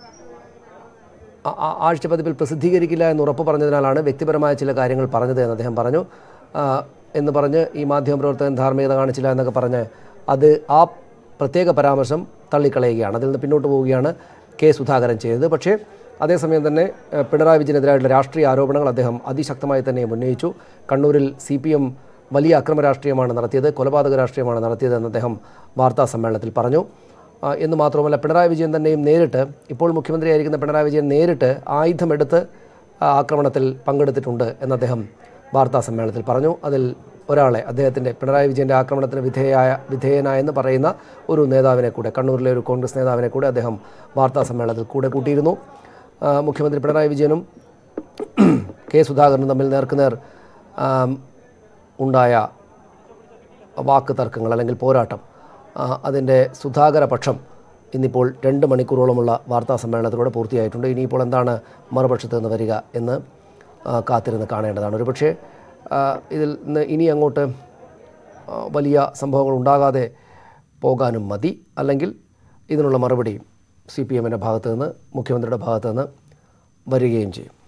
ആ- ആ- ആഴ്ചപ്പതിപ്പിൽ പ്രസിദ്ധീകരിക്കില്ല എന്ന് ഉറപ്പ് പറഞ്ഞതിനാലാണ് വ്യക്തിപരമായ ചില കാര്യങ്ങൾ പറഞ്ഞത് എന്ന് അദ്ദേഹം പറഞ്ഞു ആ, എന്ന് പറഞ്ഞ് ഈ മാധ്യമപ്രവർത്തകൻ ധാർമ്മികത കാണിച്ചില്ല എന്നൊക്കെ പറഞ്ഞ് അത് ആ പ്രത്യേക പരാമർശം തള്ളിക്കളയുകയാണ് അതിൽ നിന്ന് പിന്നോട്ട് പോവുകയാണ് കെ സുധാകരൻ ചെയ്തത് പക്ഷേ അതേസമയം തന്നെ ഏഹ്, പിണറായി വിജയനെതിരായിട്ടുള്ള രാഷ്ട്രീയ ആരോപണങ്ങൾ അദ്ദേഹം അതിശക്തമായി തന്നെ ഉന്നയിച്ചു കണ്ണൂരിൽ സി പി എം വലിയ അക്രമ രാഷ്ട്രീയമാണ് നടത്തിയത് കൊലപാതക രാഷ്ട്രീയമാണ് നടത്തിയത് എന്ന് അദ്ദേഹം വാർത്താ സമ്മേളനത്തിൽ പറഞ്ഞു ആ, എന്ന് മാത്രമല്ല പിണറായി വിജയൻ തന്നെയും നേരിട്ട് ഇപ്പോൾ മുഖ്യമന്ത്രിയായിരിക്കുന്ന പിണറായി വിജയൻ നേരിട്ട് ആയുധമെടുത്ത് ആ ആക്രമണത്തിൽ പങ്കെടുത്തിട്ടുണ്ട് എന്ന് അദ്ദേഹം വാർത്താ സമ്മേളനത്തിൽ പറഞ്ഞു അതിൽ ഒരാളെ അദ്ദേഹത്തിൻ്റെ പിണറായി വിജയൻ്റെ ആക്രമണത്തിന് വിധേയായ വിധേയനായെന്ന് പറയുന്ന ഒരു നേതാവിനെ കൂടെ കണ്ണൂരിലെ ഒരു കോൺഗ്രസ് നേതാവിനെ കൂടെ അദ്ദേഹം വാർത്താ സമ്മേളനത്തിൽ കൂടെ കൂട്ടിയിരുന്നു ആ, മുഖ്യമന്ത്രി പിണറായി വിജയനും കെ സുധാകരനും തമ്മിൽ നേർക്കുനേർ ആം, ഉണ്ടായ വാക്ക് തർക്കങ്ങൾ അല്ലെങ്കിൽ പോരാട്ടം ആ, അതിൻ്റെ സുധാകര പക്ഷം ഇന്നിപ്പോൾ രണ്ട് മണിക്കൂറോളമുള്ള വാർത്താ സമ്മേളനത്തിലൂടെ പൂർത്തിയായിട്ടുണ്ട് ഇനിയിപ്പോൾ എന്താണ് മറുപക്ഷത്ത് നിന്ന് വരിക എന്ന് ആ, കാത്തിരുന്ന് കാണേണ്ടതാണ് ഒരുപക്ഷേ ആ, ഇതിൽ നിന്ന് ഇനി അങ്ങോട്ട് ആ, വലിയ സംഭവങ്ങൾ ഉണ്ടാകാതെ പോകാനും മതി അല്ലെങ്കിൽ ഇതിനുള്ള മറുപടി സി പി എമ്മിൻ്റെ ഭാഗത്ത് നിന്ന് മുഖ്യമന്ത്രിയുടെ ഭാഗത്ത് നിന്ന് വരികയും ചെയ്യും